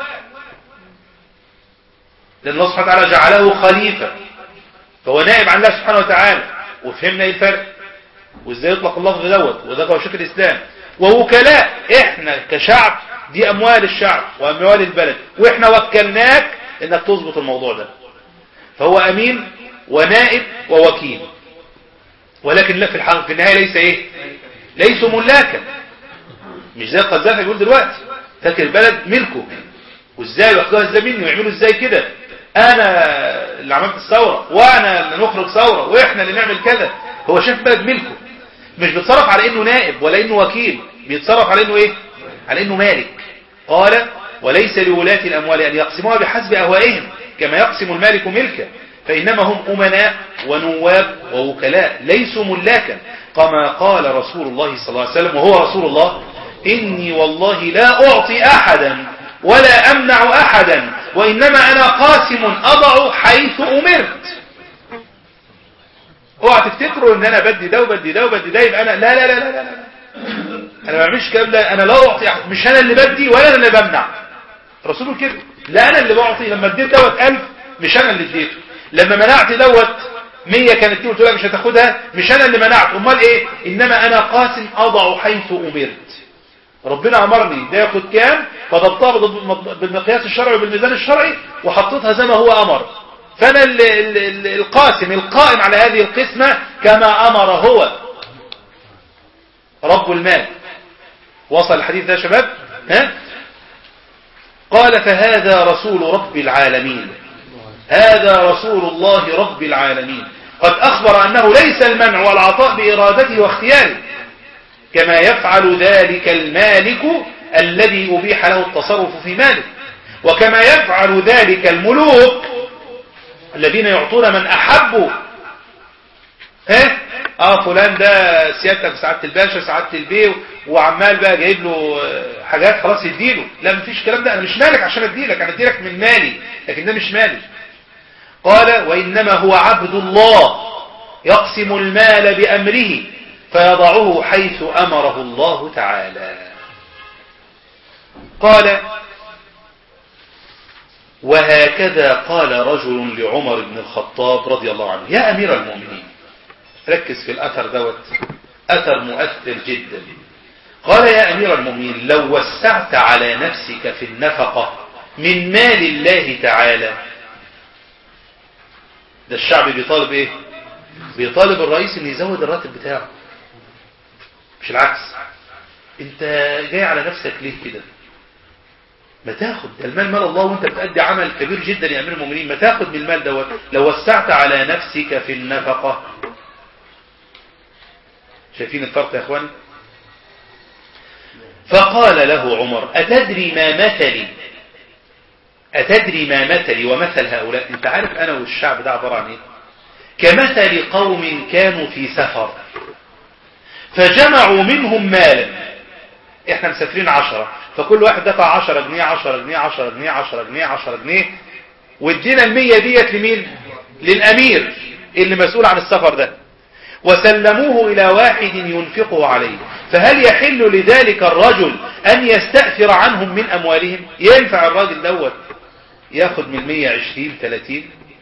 لأن الله سبحانه وتعالى جعله خليفة فهو نائب عن الله سبحانه وتعالى وفهمنا ايه الفرق وازاي يطلق اللفظ دوت وده هو شكل الاسلام ووكلاء احنا كشعب دي اموال الشعب واموال البلد واحنا وكلناك انك تظبط الموضوع ده فهو امين ونائب ووكيل ولكن لا في الحق في النهايه ليس ايه ليسوا ملاكا مش زي القذافي بيقول دلوقتي فاكر البلد ملكه وازاي ياخدوها ازاي مني ويعملوا ازاي كده انا اللي عملت الثوره وانا اللي نخرج ثوره واحنا اللي نعمل كذا هو شاف بلد ملكه مش بيتصرف على انه نائب ولا انه وكيل بيتصرف على انه ايه على انه مالك قال وليس لولاة الاموال ان يقسموها بحسب اهوائهم كما يقسم المالك ملكا فانما هم امناء ونواب ووكلاء ليسوا ملاكا كما قال رسول الله صلى الله عليه وسلم وهو رسول الله اني والله لا اعطي احدا ولا امنع احدا وانما انا قاسم اضع حيث امرت اوعى تفتكروا ان انا بدي ده وبدي ده وبدي ده يبقى انا لا لا لا لا لا, لا. انا ما بعملش الكلام ده انا لا اعطي أحد. مش انا اللي بدي ولا انا اللي بمنع الرسول كده لا انا اللي بعطي لما اديت دوت 1000 مش انا اللي اديته لما منعت دوت 100 كانت دي قلت لها مش هتاخدها مش انا اللي منعت امال ايه انما انا قاسم اضع حيث امرت ربنا امرني ده ياخد كام فضبطها بالمقياس الشرعي وبالميزان الشرعي وحطيتها زي ما هو امر فانا ال ال ال القاسم القائم على هذه القسمة كما امر هو رب المال وصل الحديث ده يا شباب ها قال فهذا رسول رب العالمين هذا رسول الله رب العالمين قد أخبر أنه ليس المنع والعطاء بإرادته واختياره كما يفعل ذلك المالك الذي أبيح له التصرف في ماله وكما يفعل ذلك الملوك الذين يعطون من أحبوا ها اه فلان ده سيادتك سعادة الباشا سعادة البيه وعمال بقى جايب له حاجات خلاص يديله لا مفيش الكلام ده انا مش مالك عشان اديلك انا اديلك من مالي لكن ده مش مالي قال وانما هو عبد الله يقسم المال بامره فيضعه حيث امره الله تعالى قال وهكذا قال رجل لعمر بن الخطاب رضي الله عنه يا امير المؤمنين ركز في الأثر دوت أثر مؤثر جدا قال يا أمير المؤمنين لو وسعت على نفسك في النفقة من مال الله تعالى ده الشعب بيطالب ايه بيطالب الرئيس ان يزود الراتب بتاعه مش العكس انت جاي على نفسك ليه كده ما تاخد ده المال مال الله وانت بتأدي عمل كبير جدا يا امير المؤمنين ما تاخد من المال دوت لو وسعت على نفسك في النفقة شايفين الفرق يا اخواني فقال له عمر أتدري ما مثلي أتدري ما مثلي ومثل هؤلاء انت عارف أنا والشعب ده عبارة عن ايه كمثل قوم كانوا في سفر فجمعوا منهم مالا احنا مسافرين عشرة فكل واحد دفع عشرة جنيه عشرة جنيه عشرة جنيه عشرة جنيه عشرة جنيه وادينا المية ديت لمين للأمير اللي مسؤول عن السفر ده وسلموه إلى واحد ينفقه عليه فهل يحل لذلك الرجل أن يستأثر عنهم من أموالهم ينفع الراجل دوت ياخد من 120 30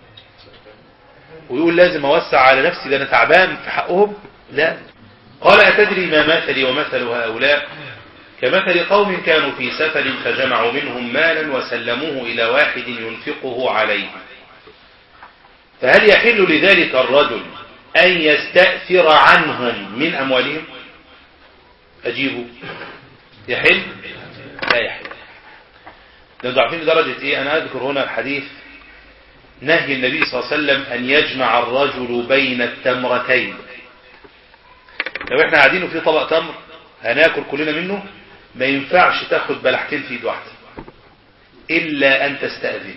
ويقول لازم أوسع على نفسي ده أنا تعبان في حقهم لا قال أتدري ما مثلي ومثل هؤلاء كمثل قوم كانوا في سفر فجمعوا منهم مالا وسلموه إلى واحد ينفقه عليه فهل يحل لذلك الرجل أن يستأثر عنهم من أموالهم أجيبوا يحل لا يحل لأنه عارفين لدرجة إيه أنا أذكر هنا الحديث نهي النبي صلى الله عليه وسلم أن يجمع الرجل بين التمرتين لو احنا قاعدين وفي طبق تمر هناكل كلنا منه ما ينفعش تاخد بلحتين في ايد واحده الا ان تستأذن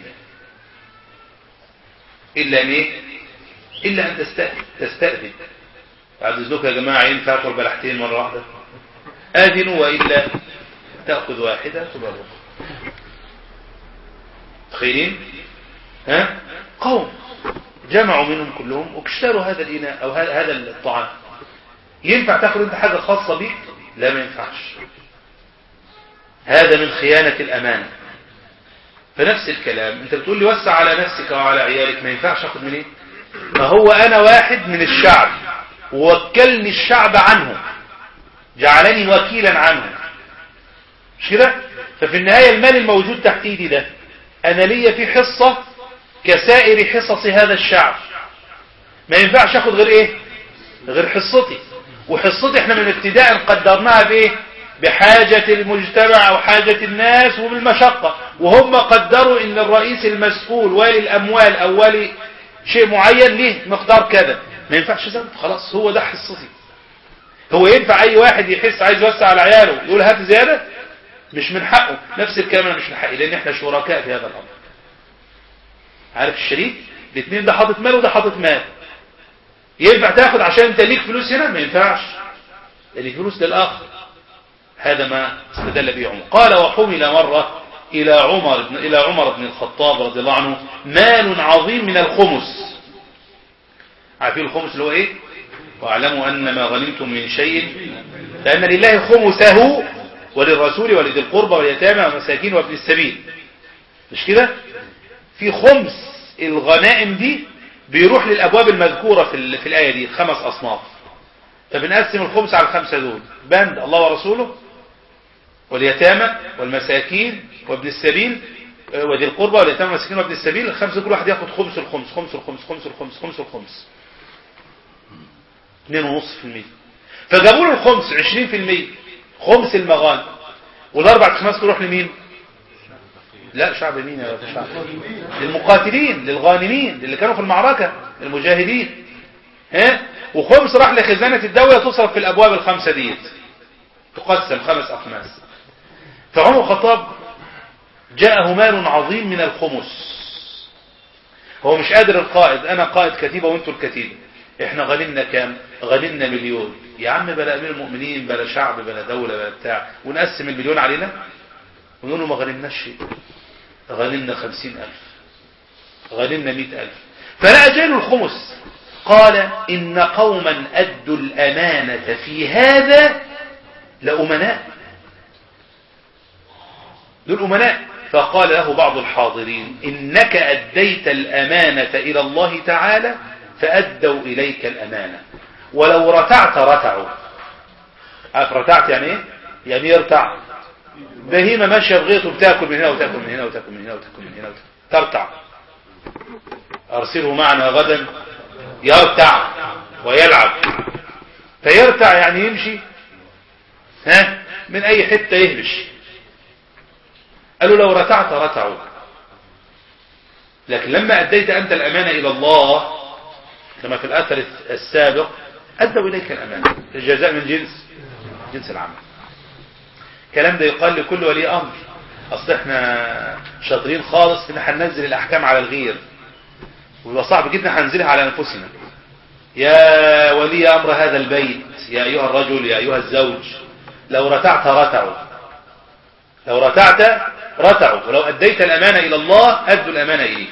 الا ان ايه الا ان تستأذن تستأذن بعد اذنك يا جماعه ينفع تاكل بلحتين مره واحده اذنوا والا تاخذ واحده تبرر تخيلين ها قوم جمعوا منهم كلهم واشتروا هذا الاناء او هذا الطعام ينفع تاخد انت حاجة خاصة بيك لا ما ينفعش هذا من خيانة الأمانة فنفس الكلام انت بتقول لي وسع على نفسك وعلى عيالك ما ينفعش اخد من ايه ما هو انا واحد من الشعب ووكلني الشعب عنه جعلني وكيلا عنه مش كده ففي النهاية المال الموجود تحت ايدي ده انا ليا فيه حصة كسائر حصص هذا الشعب ما ينفعش اخد غير ايه غير حصتي وحصتي احنا من ابتداء قدرناها بايه بحاجة المجتمع او حاجة الناس وبالمشقة وهم قدروا ان الرئيس المسؤول والي الاموال او والي شيء معين ليه مقدار كذا ما ينفعش زود خلاص هو ده حصتي هو ينفع اي واحد يحس عايز يوسع على عياله يقول هات زيادة مش من حقه نفس الكلام مش من حقي لان احنا شركاء في هذا الامر عارف الشريك الاثنين ده حاطط مال وده حاطط مال ينفع تاخد عشان انت ليك فلوس هنا ما ينفعش لان فلوس للاخر هذا ما استدل به عمر قال وحمل مرة الى عمر بن الى عمر بن الخطاب رضي الله عنه مال عظيم من الخمس عارفين الخمس اللي هو ايه واعلموا ان ما غنمتم من شيء فان لله خمسه وللرسول ولذي القربى واليتامى والمساكين وابن السبيل مش كده في خمس الغنائم دي بيروح للأبواب المذكورة في, في الآية دي خمس أصناف فبنقسم الخمس على الخمسة دول بند الله ورسوله واليتامى والمساكين وابن السبيل وذي القربى واليتامى والمساكين وابن السبيل الخمسة كل واحد ياخد خمس الخمس خمس الخمس خمس الخمس خمس الخمس 2.5% فجابوا له الخمس 20% خمس المغانم والاربع خمس تروح لمين لا شعب مين يا شعب للمقاتلين للغانمين اللي كانوا في المعركة المجاهدين ها وخمس راح لخزانة الدولة تصرف في الأبواب الخمسة ديت تقسم خمس أخماس فعمر الخطاب جاءه مال عظيم من الخمس هو مش قادر القائد أنا قائد كتيبة وانتوا الكتيبة احنا غنمنا كام غنمنا مليون يا عم بلا أمير المؤمنين بلا شعب بلا دولة بلا بتاع ونقسم المليون علينا ونقول له ما غنمناش شيء غنمنا خمسين ألف غنمنا مئة ألف فلا جاء الخمس قال إن قوما أدوا الأمانة في هذا لأمناء دول أمناء فقال له بعض الحاضرين إنك أديت الأمانة إلى الله تعالى فأدوا إليك الأمانة ولو رتعت رتعوا عارف رتعت يعني ايه يعني يرتع بهيمة ماشية بغيط وبتاكل من هنا وتاكل من هنا وتاكل من هنا وتاكل من هنا وتاكل. ترتع ارسله معنا غدا يرتع ويلعب فيرتع يعني يمشي ها من اي حتة يهبش قالوا لو رتعت رتعوا لكن لما اديت انت الامانة الى الله كما في الاثر السابق ادوا اليك الامانة الجزاء من جنس جنس العمل الكلام ده يقال لكل ولي امر اصل احنا شاطرين خالص ان هننزل الاحكام على الغير ويبقى صعب جدا هننزلها على انفسنا يا ولي امر هذا البيت يا ايها الرجل يا ايها الزوج لو رتعت رتعوا لو رتعت رتعوا ولو اديت الامانه الى الله ادوا الامانه اليك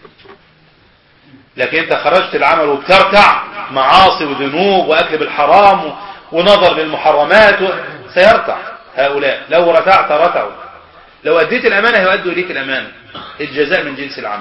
لكن انت خرجت العمل وبترتع معاصي وذنوب واكل بالحرام ونظر للمحرمات و... سيرتع هؤلاء لو رتعت رتعوا لو اديت الامانه هيؤدوا اليك الامانه الجزاء من جنس العمل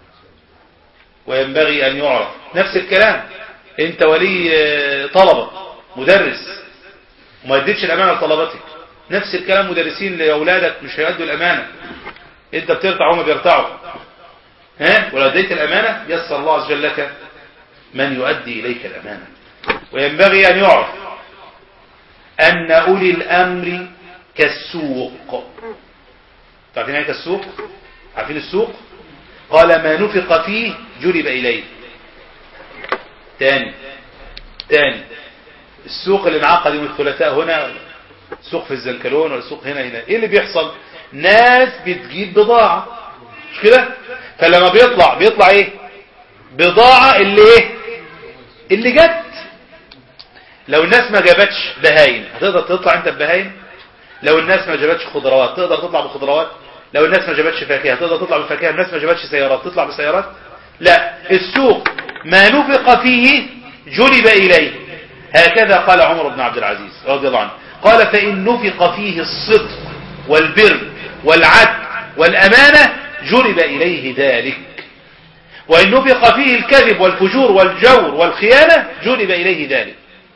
وينبغي ان يعرف نفس الكلام انت ولي طلبه مدرس وما اديتش الامانه لطلبتك نفس الكلام مدرسين لاولادك مش هيؤدوا الامانه انت بترتع وهم بيرتعوا ها ولو اديت الامانه يسر الله عز وجل لك من يؤدي اليك الامانه وينبغي ان يعرف ان اولي الامر كالسوق تعرفين ايه كالسوق عارفين السوق قال ما نفق فيه جلب اليه تاني تاني السوق اللي انعقد يوم الثلاثاء هنا سوق في الزنكلون ولا سوق هنا هنا ايه اللي بيحصل ناس بتجيب بضاعة مش كده فلما بيطلع بيطلع ايه بضاعة اللي ايه اللي جت لو الناس ما جابتش بهايم هتقدر تطلع انت ببهايم لو الناس ما جابتش خضروات تقدر تطلع بخضروات لو الناس ما جابتش فاكهة تقدر تطلع بفاكهة الناس ما جابتش سيارات تطلع بسيارات لا السوق ما نفق فيه جلب إليه هكذا قال عمر بن عبد العزيز رضي الله عنه قال فإن نفق فيه الصدق والبر والعدل والأمانة جلب إليه ذلك وإن نفق فيه الكذب والفجور والجور والخيانة جلب إليه ذلك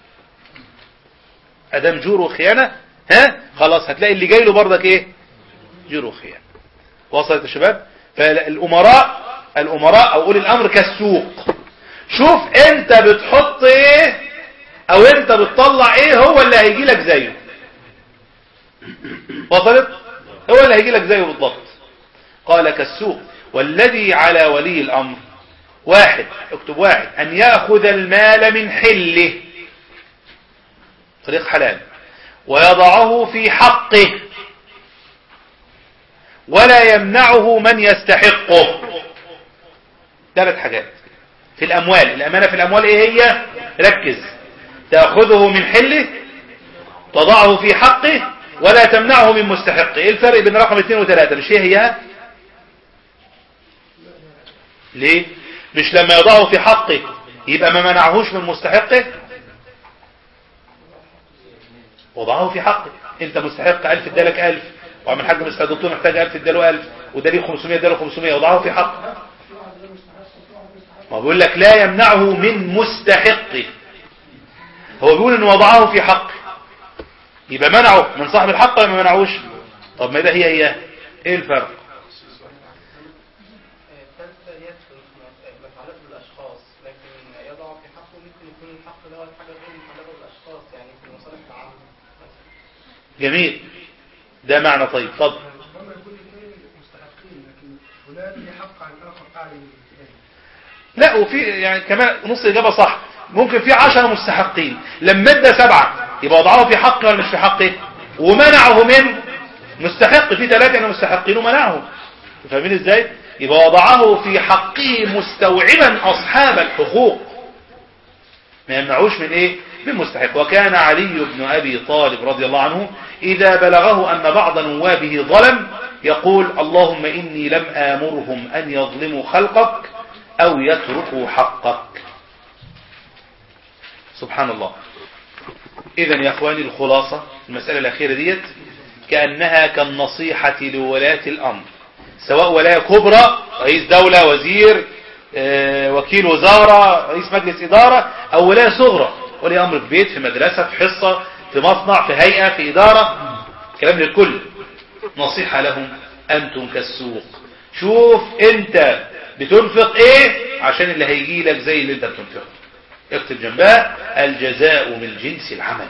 أدام جور وخيانة ها خلاص هتلاقي اللي جاي له برضك ايه جور وخيانة وصلت يا شباب فالأمراء الأمراء أو أولي الأمر كالسوق شوف انت بتحط ايه او انت بتطلع ايه هو اللي هيجي لك زيه وصلت هو اللي هيجي لك زيه بالضبط قال كالسوق والذي على ولي الامر واحد اكتب واحد ان يأخذ المال من حله طريق حلال ويضعه في حقه ولا يمنعه من يستحقه ثلاث حاجات في الأموال الأمانة في الأموال إيه هي ركز تأخذه من حله تضعه في حقه ولا تمنعه من مستحقه إيه الفرق بين رقم اثنين وثلاثة مش هي هي ليه مش لما يضعه في حقه يبقى ما منعهوش من مستحقه وضعه في حقه انت مستحق ألف ادالك ألف وعمل حاج مستعد دكتور محتاج ألف اداله ألف وده ليه 500 اداله 500 وضعه في حقه ما بيقول لك لا يمنعه من مستحقه هو بيقول ان وضعه في حقه يبقى منعه من صاحب الحق ولا ما منعوش طب ما ده هي هي ايه الفرق الثالثة يدخل في متعلق بالأشخاص لكن يضع في حقه ممكن يكون الحق ده حاجة غير متعلقة بالأشخاص يعني في المصالح العامة جميل ده معنى طيب طب ربما يكون الاثنين مستحقين لكن فلان ليه حق عن الاخر اعلى من الثاني لا وفي يعني كمان نص الإجابة صح ممكن في عشرة مستحقين لما ادى سبعة يبقى وضعه في حقه ولا مش في حقه ومنعه من مستحق في ثلاثة يعني مستحقين ومنعهم فاهمين ازاي يبقى وضعه في حقه مستوعبا أصحاب الحقوق ما يمنعوش من ايه من مستحق وكان علي بن أبي طالب رضي الله عنه إذا بلغه أن بعض نوابه ظلم يقول اللهم إني لم آمرهم أن يظلموا خلقك أو يتركوا حقك سبحان الله إذا يا أخواني الخلاصة المسألة الأخيرة ديت كأنها كالنصيحة لولاة الأمر سواء ولاية كبرى رئيس دولة وزير آه، وكيل وزارة رئيس مجلس إدارة أو ولاية صغرى ولي أمر في بيت في مدرسة في حصة في مصنع في هيئة في إدارة كلام للكل نصيحة لهم أنتم كالسوق شوف أنت بتنفق إيه عشان اللي هيجي لك زي اللي أنت بتنفقه اكتب جنبها الجزاء من جنس العمل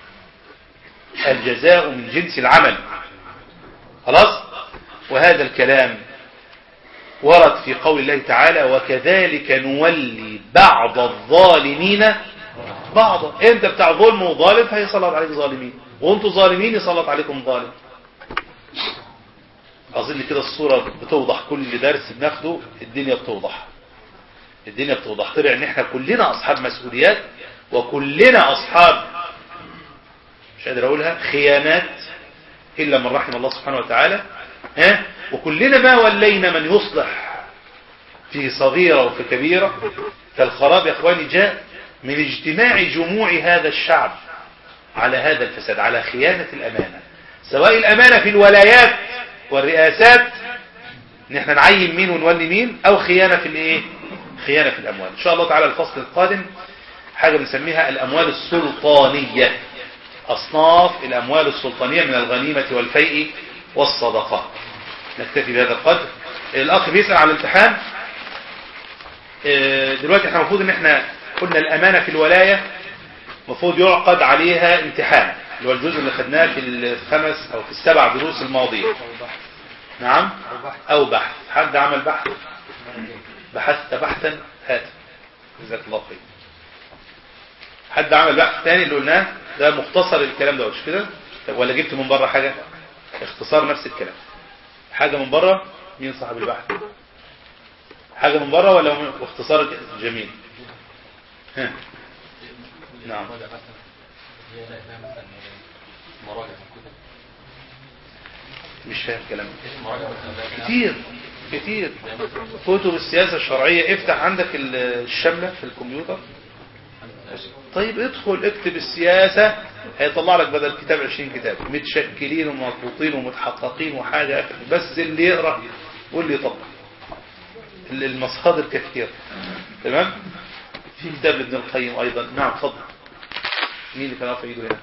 الجزاء من جنس العمل خلاص وهذا الكلام ورد في قول الله تعالى وكذلك نولي بعض الظالمين بعضا انت بتاع ظلم وظالم هيسلط عليك ظالمين وانتوا ظالمين يسلط عليكم ظالم اظن كده الصورة بتوضح كل درس بناخده الدنيا بتوضح الدنيا بتوضح طلع ان احنا كلنا اصحاب مسؤوليات وكلنا اصحاب مش قادر اقولها خيانات الا من رحم الله سبحانه وتعالى ها وكلنا ما ولينا من يصلح في صغيرة وفي كبيرة فالخراب يا اخواني جاء من اجتماع جموع هذا الشعب على هذا الفساد على خيانة الامانة سواء الامانة في الولايات والرئاسات ان احنا نعين مين ونولي مين او خيانة في الايه خيانة في الاموال ان شاء الله تعالى الفصل القادم حاجة بنسميها الاموال السلطانية اصناف الاموال السلطانية من الغنيمة والفيء والصدقات نكتفي بهذا القدر الاخ بيسأل على الامتحان اه دلوقتي احنا المفروض ان احنا قلنا الامانة في الولاية المفروض يعقد عليها امتحان اللي هو الجزء اللي خدناه في الخمس او في السبع دروس الماضية نعم او بحث حد عمل بحث بحثت بحثا هات جزاك الله خير حد عمل بحث تاني اللي قلناه ده مختصر الكلام ده مش كده ولا جبت من بره حاجة اختصار نفس الكلام حاجة من بره مين صاحب البحث حاجة من بره ولا اختصار جميل ها. نعم مش فاهم كلام كتير كتير كتب السياسة الشرعية افتح عندك الشملة في الكمبيوتر طيب ادخل اكتب السياسة هيطلع لك بدل كتاب 20 كتاب متشكلين ومضبوطين ومتحققين وحاجة بس اللي يقرأ واللي يطبق المصادر كثيرة تمام في كتاب ابن القيم ايضا نعم اتفضل مين اللي كان رافع ايده هنا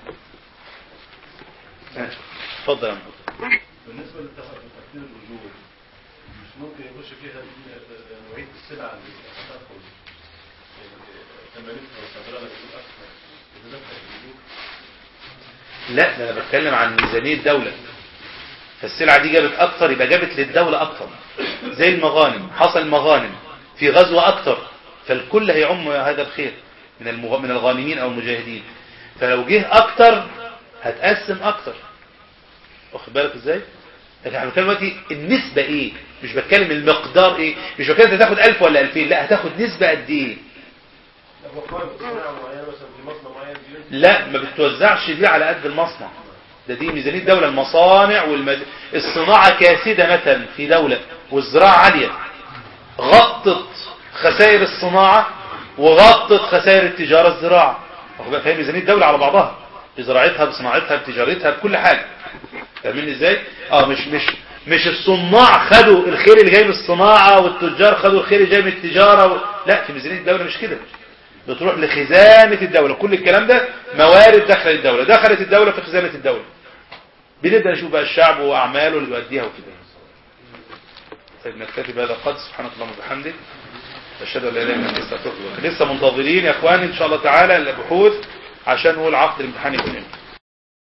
اتفضل يا محمد بالنسبة لتفكير الأجور مش ممكن يخش فيها نوعية السلع اللي هتدخل ثمانينها وصدرها بتقول أكثر بتدخل الأجور لا ده انا بتكلم عن ميزانية الدولة فالسلعة دي جابت اكتر يبقى جابت للدولة اكتر زي المغانم حصل مغانم في غزوة اكتر فالكل هيعم هذا الخير من المغ... من الغانمين او المجاهدين فلو جه اكتر هتقسم اكتر واخد بالك ازاي لكن احنا بنتكلم دلوقتي النسبة ايه مش بتكلم المقدار ايه مش بتكلم انت تاخد 1000 ولا 2000 لا هتاخد نسبة قد ايه هو قائم صناعة معينة مثلا في مصنع معين دي لا ما بتوزعش دي على قد المصنع ده دي ميزانية دولة المصانع والمز... الصناعة كاسدة مثلا في دولة والزراعة عالية غطت خسائر الصناعة وغطت خسائر التجارة الزراعة واخد بالك؟ فهي ميزانية دولة على بعضها بزراعتها بصناعتها بتجارتها بكل حاجة فاهمين ازاي اه مش مش مش الصناع خدوا الخير اللي جاي من الصناعة والتجار خدوا الخير اللي جاي من التجارة و... لا في ميزانية الدولة مش كده بتروح لخزانة الدولة كل الكلام ده موارد دخل الدولة دخلت الدولة في خزانة الدولة بنبدأ نشوف بقى الشعب وأعماله اللي بيؤديها وكده طيب نكتفي بهذا القدر سبحانك اللهم وبحمدك أشهد أن لا إله إلا أنت أستغفرك لسه منتظرين يا إخواني إن شاء الله تعالى البحوث عشان نقول عقد الامتحان يكون امتى